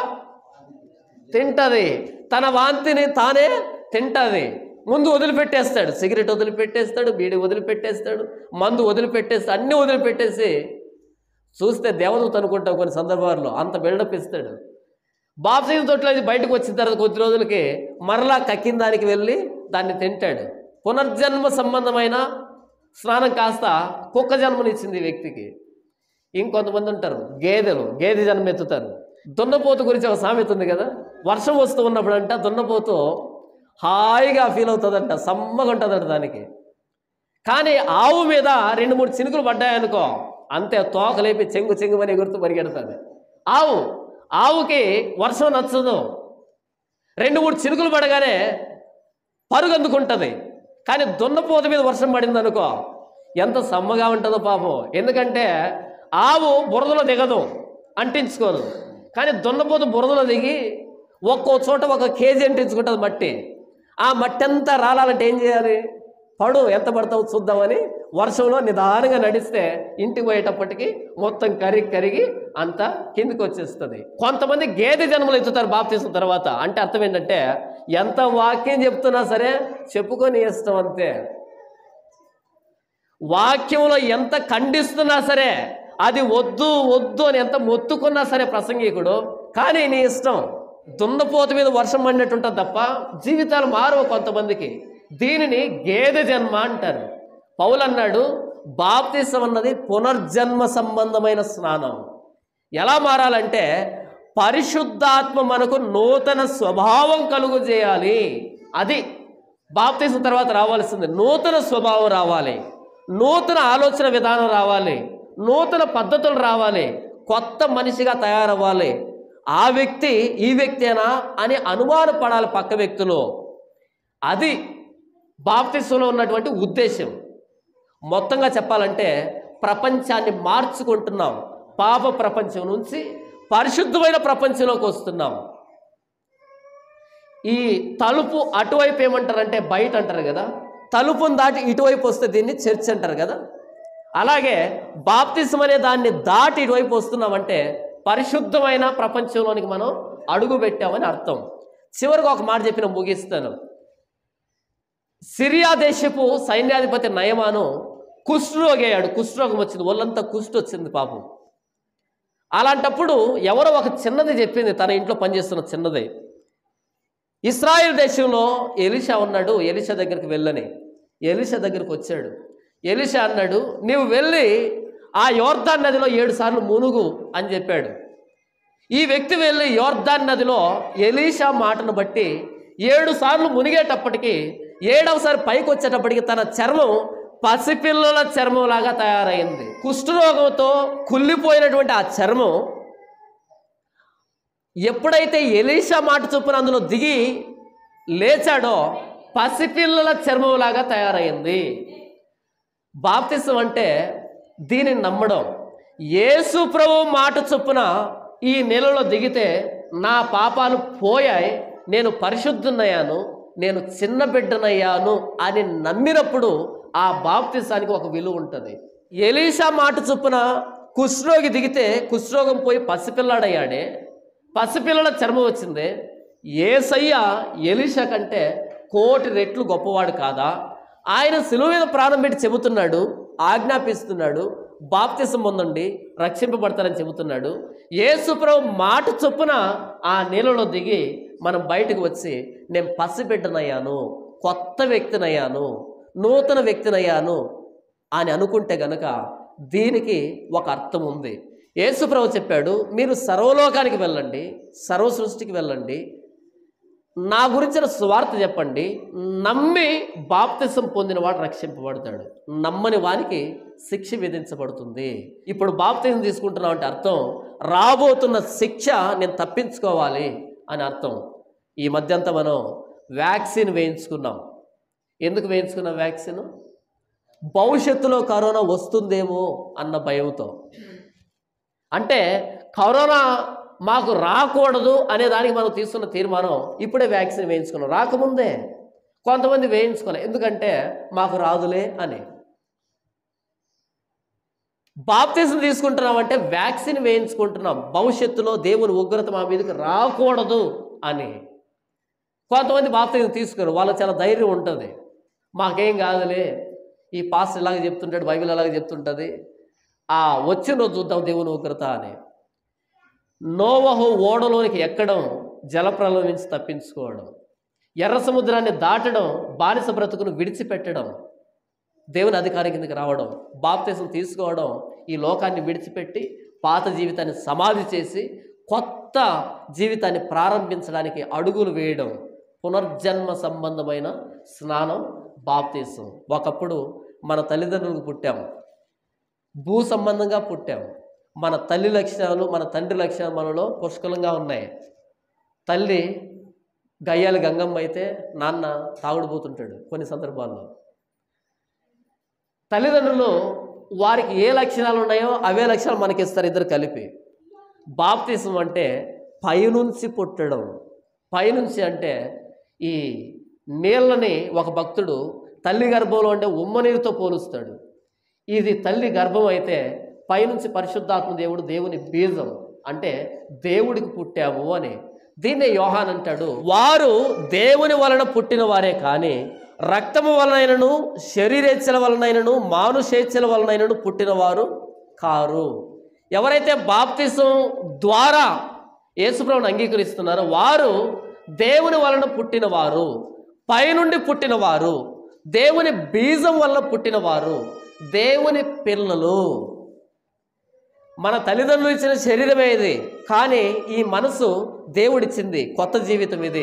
తింటది తన వాంతిని తానే తింటది ముందు వదిలిపెట్టేస్తాడు సిగరెట్ వదిలిపెట్టేస్తాడు బీడి వదిలిపెట్టేస్తాడు మందు వదిలిపెట్టేస్తాడు అన్నీ వదిలిపెట్టేసి చూస్తే దేవదూత అనుకుంటాం కొన్ని సందర్భాల్లో అంత బిల్డప్ ఇస్తాడు బాప్సీజ తొట్లో ఇది బయటకు వచ్చిన తర్వాత కొద్ది రోజులకి మరలా కక్కిన దానికి వెళ్ళి దాన్ని తింటాడు పునర్జన్మ సంబంధమైన స్నానం కాస్త కుక్క జన్మనిచ్చింది ఈ వ్యక్తికి ఇంకొంతమంది ఉంటారు గేదెలు గేదె జన్మ ఎత్తుతారు దున్నపోతు గురించి ఒక సామెత ఉంది కదా వర్షం వస్తూ ఉన్నప్పుడు అంట దున్నపోతు హాయిగా ఫీల్ అవుతుందంట సమ్మగా ఉంటుందంట దానికి కానీ ఆవు మీద రెండు మూడు చినుకులు పడ్డాయనుకో అంతే తోక లేపి చెంగు చెంగుమని ఎగురుతూ పరిగెడుతుంది ఆవు ఆవుకి వర్షం నచ్చదు రెండు మూడు చినుకులు పడగానే పరుగు అందుకుంటుంది కానీ దున్నపోత మీద వర్షం పడింది అనుకో ఎంత సమ్మగా ఉంటుందో పాపం ఎందుకంటే ఆవు బురదలో దిగదు అంటించుకోదు కానీ దున్నపోతు బురదలో దిగి ఒక్కో చోట ఒక కేజీ అంటించుకుంటుంది మట్టి ఆ మట్టి అంతా రాలాలంటే ఏం చేయాలి పడు ఎంత పడతావు చూద్దామని వర్షంలో నిదానంగా నడిస్తే ఇంటికి పోయేటప్పటికి మొత్తం కరిగి కరిగి అంతా కిందికి వచ్చేస్తుంది కొంతమంది గేదె జన్మలు ఎత్తుతారు బాప్తీసం తర్వాత అంటే అర్థం ఏంటంటే ఎంత వాక్యం చెప్తున్నా సరే చెప్పుకొని ఇష్టం అంతే వాక్యంలో ఎంత ఖండిస్తున్నా సరే అది వద్దు వద్దు అని ఎంత మొత్తుకున్నా సరే ప్రసంగికుడు కానీ నీ ఇష్టం దున్నపోత మీద వర్షం పడినట్టుంటుంది తప్ప జీవితాలు మారవు కొంతమందికి దీనిని గేదె జన్మ అంటారు పౌలు అన్నాడు బాప్తిసం అన్నది పునర్జన్మ సంబంధమైన స్నానం ఎలా మారాలంటే పరిశుద్ధాత్మ మనకు నూతన స్వభావం కలుగు చేయాలి అది బాప్తిసం తర్వాత రావాల్సింది నూతన స్వభావం రావాలి నూతన ఆలోచన విధానం రావాలి నూతన పద్ధతులు రావాలి కొత్త మనిషిగా తయారవ్వాలి ఆ వ్యక్తి ఈ వ్యక్తేనా అని అనుమానపడాలి పక్క వ్యక్తులు అది బాప్తిస్వంలో ఉన్నటువంటి ఉద్దేశం మొత్తంగా చెప్పాలంటే ప్రపంచాన్ని మార్చుకుంటున్నాం పాప ప్రపంచం నుంచి పరిశుద్ధమైన ప్రపంచంలోకి వస్తున్నాం ఈ తలుపు అటువైపు ఏమంటారంటే బయట అంటారు కదా తలుపుని దాటి ఇటువైపు వస్తే దీన్ని చర్చ్ అంటారు కదా అలాగే బాప్తిసం అనే దాన్ని దాటి ఇటువైపు వస్తున్నామంటే పరిశుద్ధమైన ప్రపంచంలోనికి మనం అడుగు పెట్టామని అర్థం చివరికి ఒక మాట చెప్పిన ముగిస్తాను సిరియా దేశపు సైన్యాధిపతి నయమాను కుష్ఠరోగి అయ్యాడు కుష్ఠరోగం వచ్చింది ఒళ్ళంతా కుష్టి వచ్చింది పాపం అలాంటప్పుడు ఎవరో ఒక చిన్నది చెప్పింది తన ఇంట్లో పనిచేస్తున్న చిన్నది ఇస్రాయేల్ దేశంలో ఎలిషా ఉన్నాడు ఎలిషా దగ్గరికి వెళ్ళని ఎలిషా దగ్గరికి వచ్చాడు ఎలిషా అన్నాడు నీవు వెళ్ళి ఆ యోర్దాన్ నదిలో ఏడు సార్లు మునుగు అని చెప్పాడు ఈ వ్యక్తి వెళ్ళి యోర్దాన్ నదిలో ఎలీషా మాటను బట్టి ఏడు సార్లు మునిగేటప్పటికి ఏడవసారి పైకి వచ్చేటప్పటికి తన చర్మం పసిపిల్లల చర్మంలాగా తయారైంది కుష్ఠరోగంతో కుళ్ళిపోయినటువంటి ఆ చర్మం ఎప్పుడైతే ఎలీషా మాట చొప్పున అందులో దిగి లేచాడో పసిపిల్లల చర్మంలాగా తయారైంది బాప్తిసం అంటే దీనిని నమ్మడం యేసు ప్రభు మాట చొప్పున ఈ నెలలో దిగితే నా పాపాలు పోయాయి నేను పరిశుద్ధున్నయ్యాను నేను చిన్న బిడ్డనయ్యాను అని నమ్మినప్పుడు ఆ బాప్తిసానికి ఒక విలువ ఉంటుంది ఎలీషా మాట చొప్పున కుష్ఠరోగి దిగితే కుష్ఠరోగం పోయి పసిపిల్లాడయ్యాడే పసిపిల్లల చర్మం వచ్చింది ఏసయ్య ఎలీషా కంటే కోటి రెట్లు గొప్పవాడు కాదా ఆయన సిలువ మీద ప్రాణం పెట్టి చెబుతున్నాడు ఆజ్ఞాపిస్తున్నాడు బాప్తిసం పొందండి రక్షింపబడతారని చెబుతున్నాడు యేసుప్రభు మాట చొప్పున ఆ నీళ్ళలో దిగి మనం బయటకు వచ్చి నేను పసిబిడ్డనయ్యాను కొత్త వ్యక్తినయ్యాను నూతన వ్యక్తినయ్యాను అని అనుకుంటే గనక దీనికి ఒక అర్థం ఉంది యేసుప్రభు చెప్పాడు మీరు సర్వలోకానికి వెళ్ళండి సర్వ సృష్టికి వెళ్ళండి నా గురించిన స్వార్థ చెప్పండి నమ్మి బాప్తిసం పొందినవాడు రక్షింపబడతాడు నమ్మని వానికి శిక్ష విధించబడుతుంది ఇప్పుడు బాప్తిసం తీసుకుంటున్నాం అంటే అర్థం రాబోతున్న శిక్ష నేను తప్పించుకోవాలి అని అర్థం ఈ మధ్య అంతా మనం వ్యాక్సిన్ వేయించుకున్నాం ఎందుకు వేయించుకున్నాం వ్యాక్సిన్ భవిష్యత్తులో కరోనా వస్తుందేమో అన్న భయంతో అంటే కరోనా మాకు రాకూడదు అనే దానికి మనం తీసుకున్న తీర్మానం ఇప్పుడే వ్యాక్సిన్ వేయించుకున్నాం రాకముందే కొంతమంది వేయించుకోలే ఎందుకంటే మాకు రాదులే అని బాప్తిజం తీసుకుంటున్నామంటే వ్యాక్సిన్ వేయించుకుంటున్నాం భవిష్యత్తులో దేవుని ఉగ్రత మా మీదకి రాకూడదు అని కొంతమంది బాప్తిజం తీసుకున్నారు వాళ్ళకి చాలా ధైర్యం ఉంటుంది మాకేం కాదులే ఈ పాస్ ఇలాగ చెప్తుంటాడు బైబిల్ అలాగే చెప్తుంటుంది ఆ వచ్చిన రోజు చూద్దాం దేవుని ఉగ్రత అని నోవహు ఓడలోనికి ఎక్కడం జలప్రలయం నుంచి తప్పించుకోవడం ఎర్ర సముద్రాన్ని దాటడం బానిస బ్రతుకును విడిచిపెట్టడం దేవుని అధికారి కిందకి రావడం బాప్తీసం తీసుకోవడం ఈ లోకాన్ని విడిచిపెట్టి పాత జీవితాన్ని సమాధి చేసి కొత్త జీవితాన్ని ప్రారంభించడానికి అడుగులు వేయడం పునర్జన్మ సంబంధమైన స్నానం బాప్తీసం ఒకప్పుడు మన తల్లిదండ్రులకు పుట్టాము భూ సంబంధంగా పుట్టాము మన తల్లి లక్షణాలు మన తండ్రి లక్షణాలు మనలో పుష్కలంగా ఉన్నాయి తల్లి గయ్యాలి గంగమ్మ అయితే నాన్న తాగుడుపోతుంటాడు కొన్ని సందర్భాల్లో తల్లిదండ్రులు వారికి ఏ లక్షణాలు ఉన్నాయో అవే లక్షణాలు మనకి ఇస్తారు ఇద్దరు కలిపి బాప్తిసం అంటే పైనుంచి పుట్టడం పైనుంచి అంటే ఈ నీళ్ళని ఒక భక్తుడు తల్లి గర్భంలో అంటే ఉమ్మనీరుతో పోలుస్తాడు ఇది తల్లి గర్భం అయితే పైనుంచి పరిశుద్ధాత్మ దేవుడు దేవుని బీజం అంటే దేవుడికి పుట్టాము అని దీన్నే యోహాన్ అంటాడు వారు దేవుని వలన పుట్టిన వారే కానీ రక్తము వలనైనను శరీరేచ్ఛల వలనైనను మానుషేచ్ఛల వలనైనను పుట్టినవారు కారు ఎవరైతే బాప్తిసం ద్వారా యేసుప్రభుని అంగీకరిస్తున్నారో వారు దేవుని వలన పుట్టినవారు పైనుండి పుట్టినవారు దేవుని బీజం వల్ల పుట్టినవారు దేవుని పిల్లలు మన తల్లిదండ్రులు ఇచ్చిన శరీరమే ఇది కానీ ఈ మనసు దేవుడిచ్చింది కొత్త జీవితం ఇది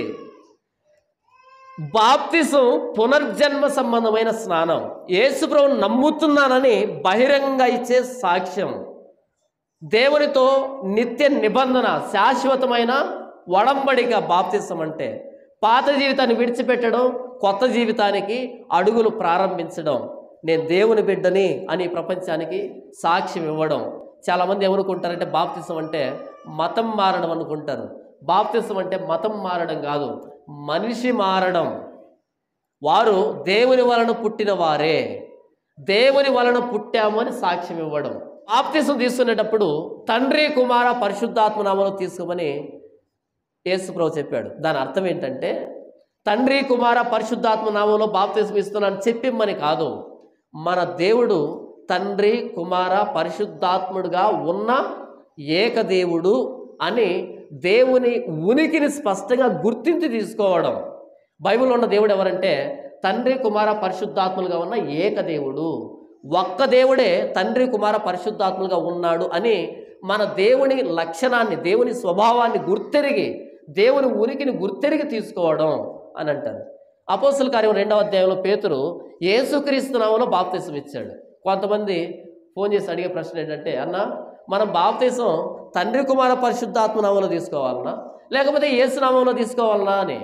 బాప్తిసం పునర్జన్మ సంబంధమైన స్నానం యేసుప్రభుని నమ్ముతున్నానని బహిరంగంగా ఇచ్చే సాక్ష్యం దేవునితో నిత్య నిబంధన శాశ్వతమైన వడంబడిక బాప్తిసం అంటే పాత జీవితాన్ని విడిచిపెట్టడం కొత్త జీవితానికి అడుగులు ప్రారంభించడం నేను దేవుని బిడ్డని అని ప్రపంచానికి సాక్ష్యం ఇవ్వడం చాలామంది ఏమనుకుంటారంటే బాప్తిసం అంటే మతం మారడం అనుకుంటారు బాప్తిసం అంటే మతం మారడం కాదు మనిషి మారడం వారు దేవుని వలన పుట్టిన వారే దేవుని వలన పుట్టాము అని సాక్ష్యం ఇవ్వడం బాప్తిసం తీసుకునేటప్పుడు తండ్రి కుమార పరిశుద్ధాత్మ నామలో తీసుకోమని యేసుప్రభు చెప్పాడు దాని అర్థం ఏంటంటే తండ్రి కుమార పరిశుద్ధాత్మ నామంలో బాప్తిసం ఇస్తున్నాను చెప్పిమ్మని కాదు మన దేవుడు తండ్రి కుమార పరిశుద్ధాత్ముడుగా ఉన్న ఏకదేవుడు అని దేవుని ఉనికిని స్పష్టంగా గుర్తించి తీసుకోవడం బైబిల్లో ఉన్న దేవుడు ఎవరంటే తండ్రి కుమార పరిశుద్ధాత్ములుగా ఉన్న ఏకదేవుడు ఒక్క దేవుడే తండ్రి కుమార పరిశుద్ధాత్ములుగా ఉన్నాడు అని మన దేవుని లక్షణాన్ని దేవుని స్వభావాన్ని గుర్తెరిగి దేవుని ఉనికిని గుర్తెరిగి తీసుకోవడం అని అంటారు అపోస్తుల కార్యం రెండవ అధ్యాయంలో పేతురు యేసుక్రీస్తు నామంలో బాప్తిసం ఇచ్చాడు కొంతమంది ఫోన్ చేసి అడిగే ప్రశ్న ఏంటంటే అన్న మనం బాప్తిసం తండ్రి కుమార పరిశుద్ధాత్మ నామంలో తీసుకోవాలనా లేకపోతే యేసు నామంలో తీసుకోవాలనా అని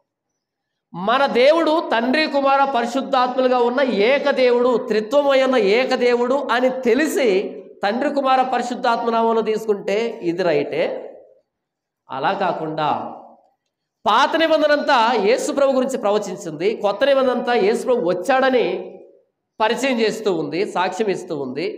మన దేవుడు తండ్రి కుమార పరిశుద్ధాత్ములుగా ఉన్న ఏకదేవుడు త్రిత్వమై ఉన్న ఏకదేవుడు అని తెలిసి తండ్రి కుమార పరిశుద్ధాత్మ నామంలో తీసుకుంటే ఇది రైటే అలా కాకుండా పాత నిబంధన అంతా యేసుప్రభు గురించి ప్రవచించింది కొత్త నిబంధన అంతా యేసుప్రభు వచ్చాడని పరిచయం చేస్తూ ఉంది సాక్ష్యం ఇస్తూ ఉంది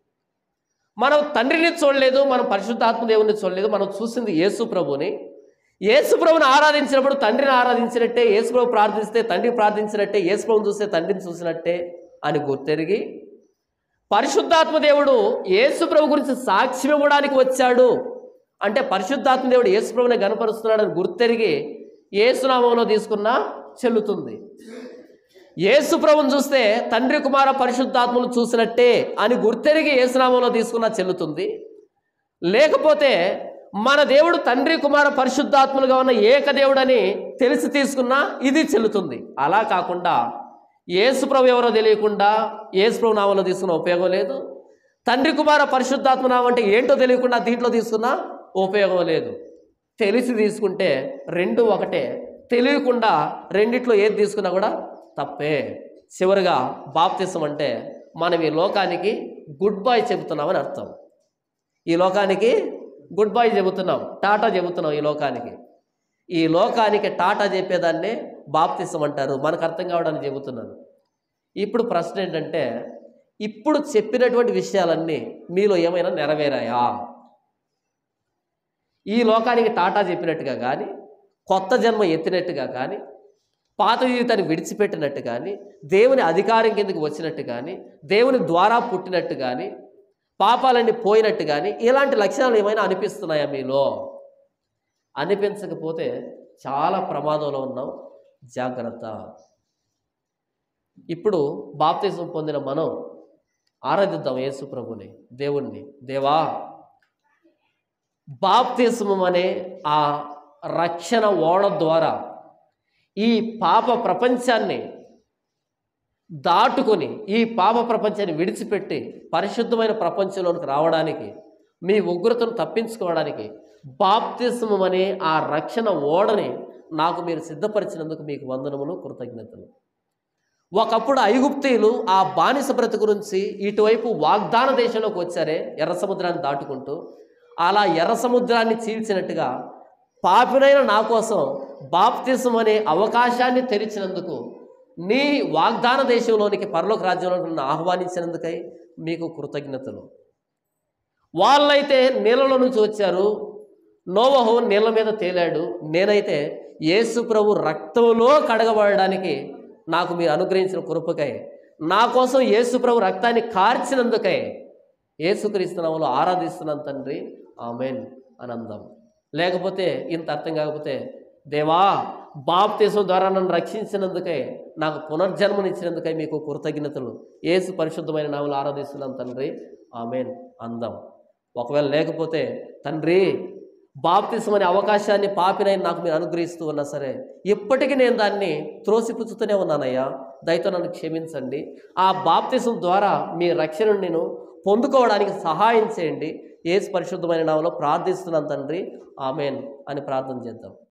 మనం తండ్రిని చూడలేదు మనం పరిశుద్ధాత్మ దేవుని చూడలేదు మనం చూసింది యేసు ప్రభుని యేసు ప్రభుని ఆరాధించినప్పుడు తండ్రిని ఆరాధించినట్టే యేసు ప్రభు ప్రార్థిస్తే తండ్రి ప్రార్థించినట్టే యేసు ప్రభుని చూస్తే తండ్రిని చూసినట్టే అని గుర్తెరిగి పరిశుద్ధాత్మ దేవుడు యేసు ప్రభు గురించి సాక్ష్యం ఇవ్వడానికి వచ్చాడు అంటే పరిశుద్ధాత్మ దేవుడు యేసు ప్రభుని గనపరుస్తున్నాడని గుర్తెరిగి ఏసునామంలో తీసుకున్నా చెల్లుతుంది యేసు ప్రభుని చూస్తే తండ్రి కుమార పరిశుద్ధాత్మను చూసినట్టే అని గుర్తెరిగి ఏసునామంలో తీసుకున్నా చెల్లుతుంది లేకపోతే మన దేవుడు తండ్రి కుమార పరిశుద్ధాత్మలుగా ఉన్న ఏకదేవుడని తెలిసి తీసుకున్నా ఇది చెల్లుతుంది అలా కాకుండా యేసుప్రభు ఎవరో తెలియకుండా యేసుప్రభు నామంలో తీసుకున్న ఉపయోగం లేదు తండ్రి కుమార పరిశుద్ధాత్మ నామం అంటే ఏంటో తెలియకుండా దీంట్లో తీసుకున్న ఉపయోగం లేదు తెలిసి తీసుకుంటే రెండు ఒకటే తెలియకుండా రెండిట్లో ఏది తీసుకున్నా కూడా తప్పే చివరిగా బాప్తిసం అంటే మనం ఈ లోకానికి గుడ్ బై చెబుతున్నామని అర్థం ఈ లోకానికి గుడ్ బై చెబుతున్నాం టాటా చెబుతున్నాం ఈ లోకానికి ఈ లోకానికి టాటా చెప్పేదాన్నే బాప్తిసం అంటారు మనకు అర్థం కావడానికి చెబుతున్నాను ఇప్పుడు ప్రశ్న ఏంటంటే ఇప్పుడు చెప్పినటువంటి విషయాలన్నీ మీలో ఏమైనా నెరవేరాయా ఈ లోకానికి టాటా చెప్పినట్టుగా కానీ కొత్త జన్మ ఎత్తినట్టుగా కానీ పాత జీవితాన్ని విడిచిపెట్టినట్టు కానీ దేవుని అధికారం కిందకి వచ్చినట్టు కానీ దేవుని ద్వారా పుట్టినట్టు కానీ పాపాలన్నీ పోయినట్టు కానీ ఇలాంటి లక్షణాలు ఏమైనా అనిపిస్తున్నాయా మీలో అనిపించకపోతే చాలా ప్రమాదంలో ఉన్నాం జాగ్రత్త ఇప్పుడు బాప్తిజం పొందిన మనం ఆరాధిద్దాం యేసు ప్రభుని దేవుణ్ణి దేవా బాప్తిస్మం అనే ఆ రక్షణ ఓడ ద్వారా ఈ పాప ప్రపంచాన్ని దాటుకొని ఈ పాప ప్రపంచాన్ని విడిచిపెట్టి పరిశుద్ధమైన ప్రపంచంలోనికి రావడానికి మీ ఉగ్రతను తప్పించుకోవడానికి బాప్తిస్మం అనే ఆ రక్షణ ఓడని నాకు మీరు సిద్ధపరిచినందుకు మీకు వందనములు కృతజ్ఞతలు ఒకప్పుడు ఐగుప్తీయులు ఆ బానిస బ్రతుకు గురించి ఇటువైపు వాగ్దాన దేశంలోకి వచ్చారే ఎర్ర సముద్రాన్ని దాటుకుంటూ అలా ఎర్ర సముద్రాన్ని చీల్చినట్టుగా పాపినైన నా కోసం బాప్తిసం అనే అవకాశాన్ని తెరిచినందుకు నీ వాగ్దాన దేశంలోనికి పరలోక రాజ్యంలోకి నన్ను ఆహ్వానించినందుకై మీకు కృతజ్ఞతలు వాళ్ళైతే నీళ్ళలో నుంచి వచ్చారు నోవహు నీళ్ళ మీద తేలాడు నేనైతే యేసు ప్రభు రక్తంలో కడగబడడానికి నాకు మీరు అనుగ్రహించిన కృపకై నా కోసం యేసు ప్రభు రక్తాన్ని కార్చినందుకై యేసుక్రీస్తునామలో ఆరాధిస్తున్నాను తండ్రి ఆమెన్ అని అందాం లేకపోతే ఇంత అర్థం కాకపోతే దేవా బాప్తీసం ద్వారా నన్ను రక్షించినందుకై నాకు పునర్జన్మనిచ్చినందుకై మీకు కృతజ్ఞతలు యేసు పరిశుద్ధమైన నామలు ఆరాధిస్తున్నాను తండ్రి ఆమెన్ అందాం ఒకవేళ లేకపోతే తండ్రి బాప్తిసం అనే అవకాశాన్ని పాపినై నాకు మీరు అనుగ్రహిస్తూ ఉన్నా సరే ఇప్పటికీ నేను దాన్ని త్రోసిపుచ్చుతూనే ఉన్నానయ్యా దయతో నన్ను క్షమించండి ఆ బాప్తిసం ద్వారా మీ రక్షణను నేను పొందుకోవడానికి సహాయం చేయండి ఏసు పరిశుద్ధమైన నామలో ప్రార్థిస్తున్నాను తండ్రి ఆమెన్ అని ప్రార్థన చేద్దాం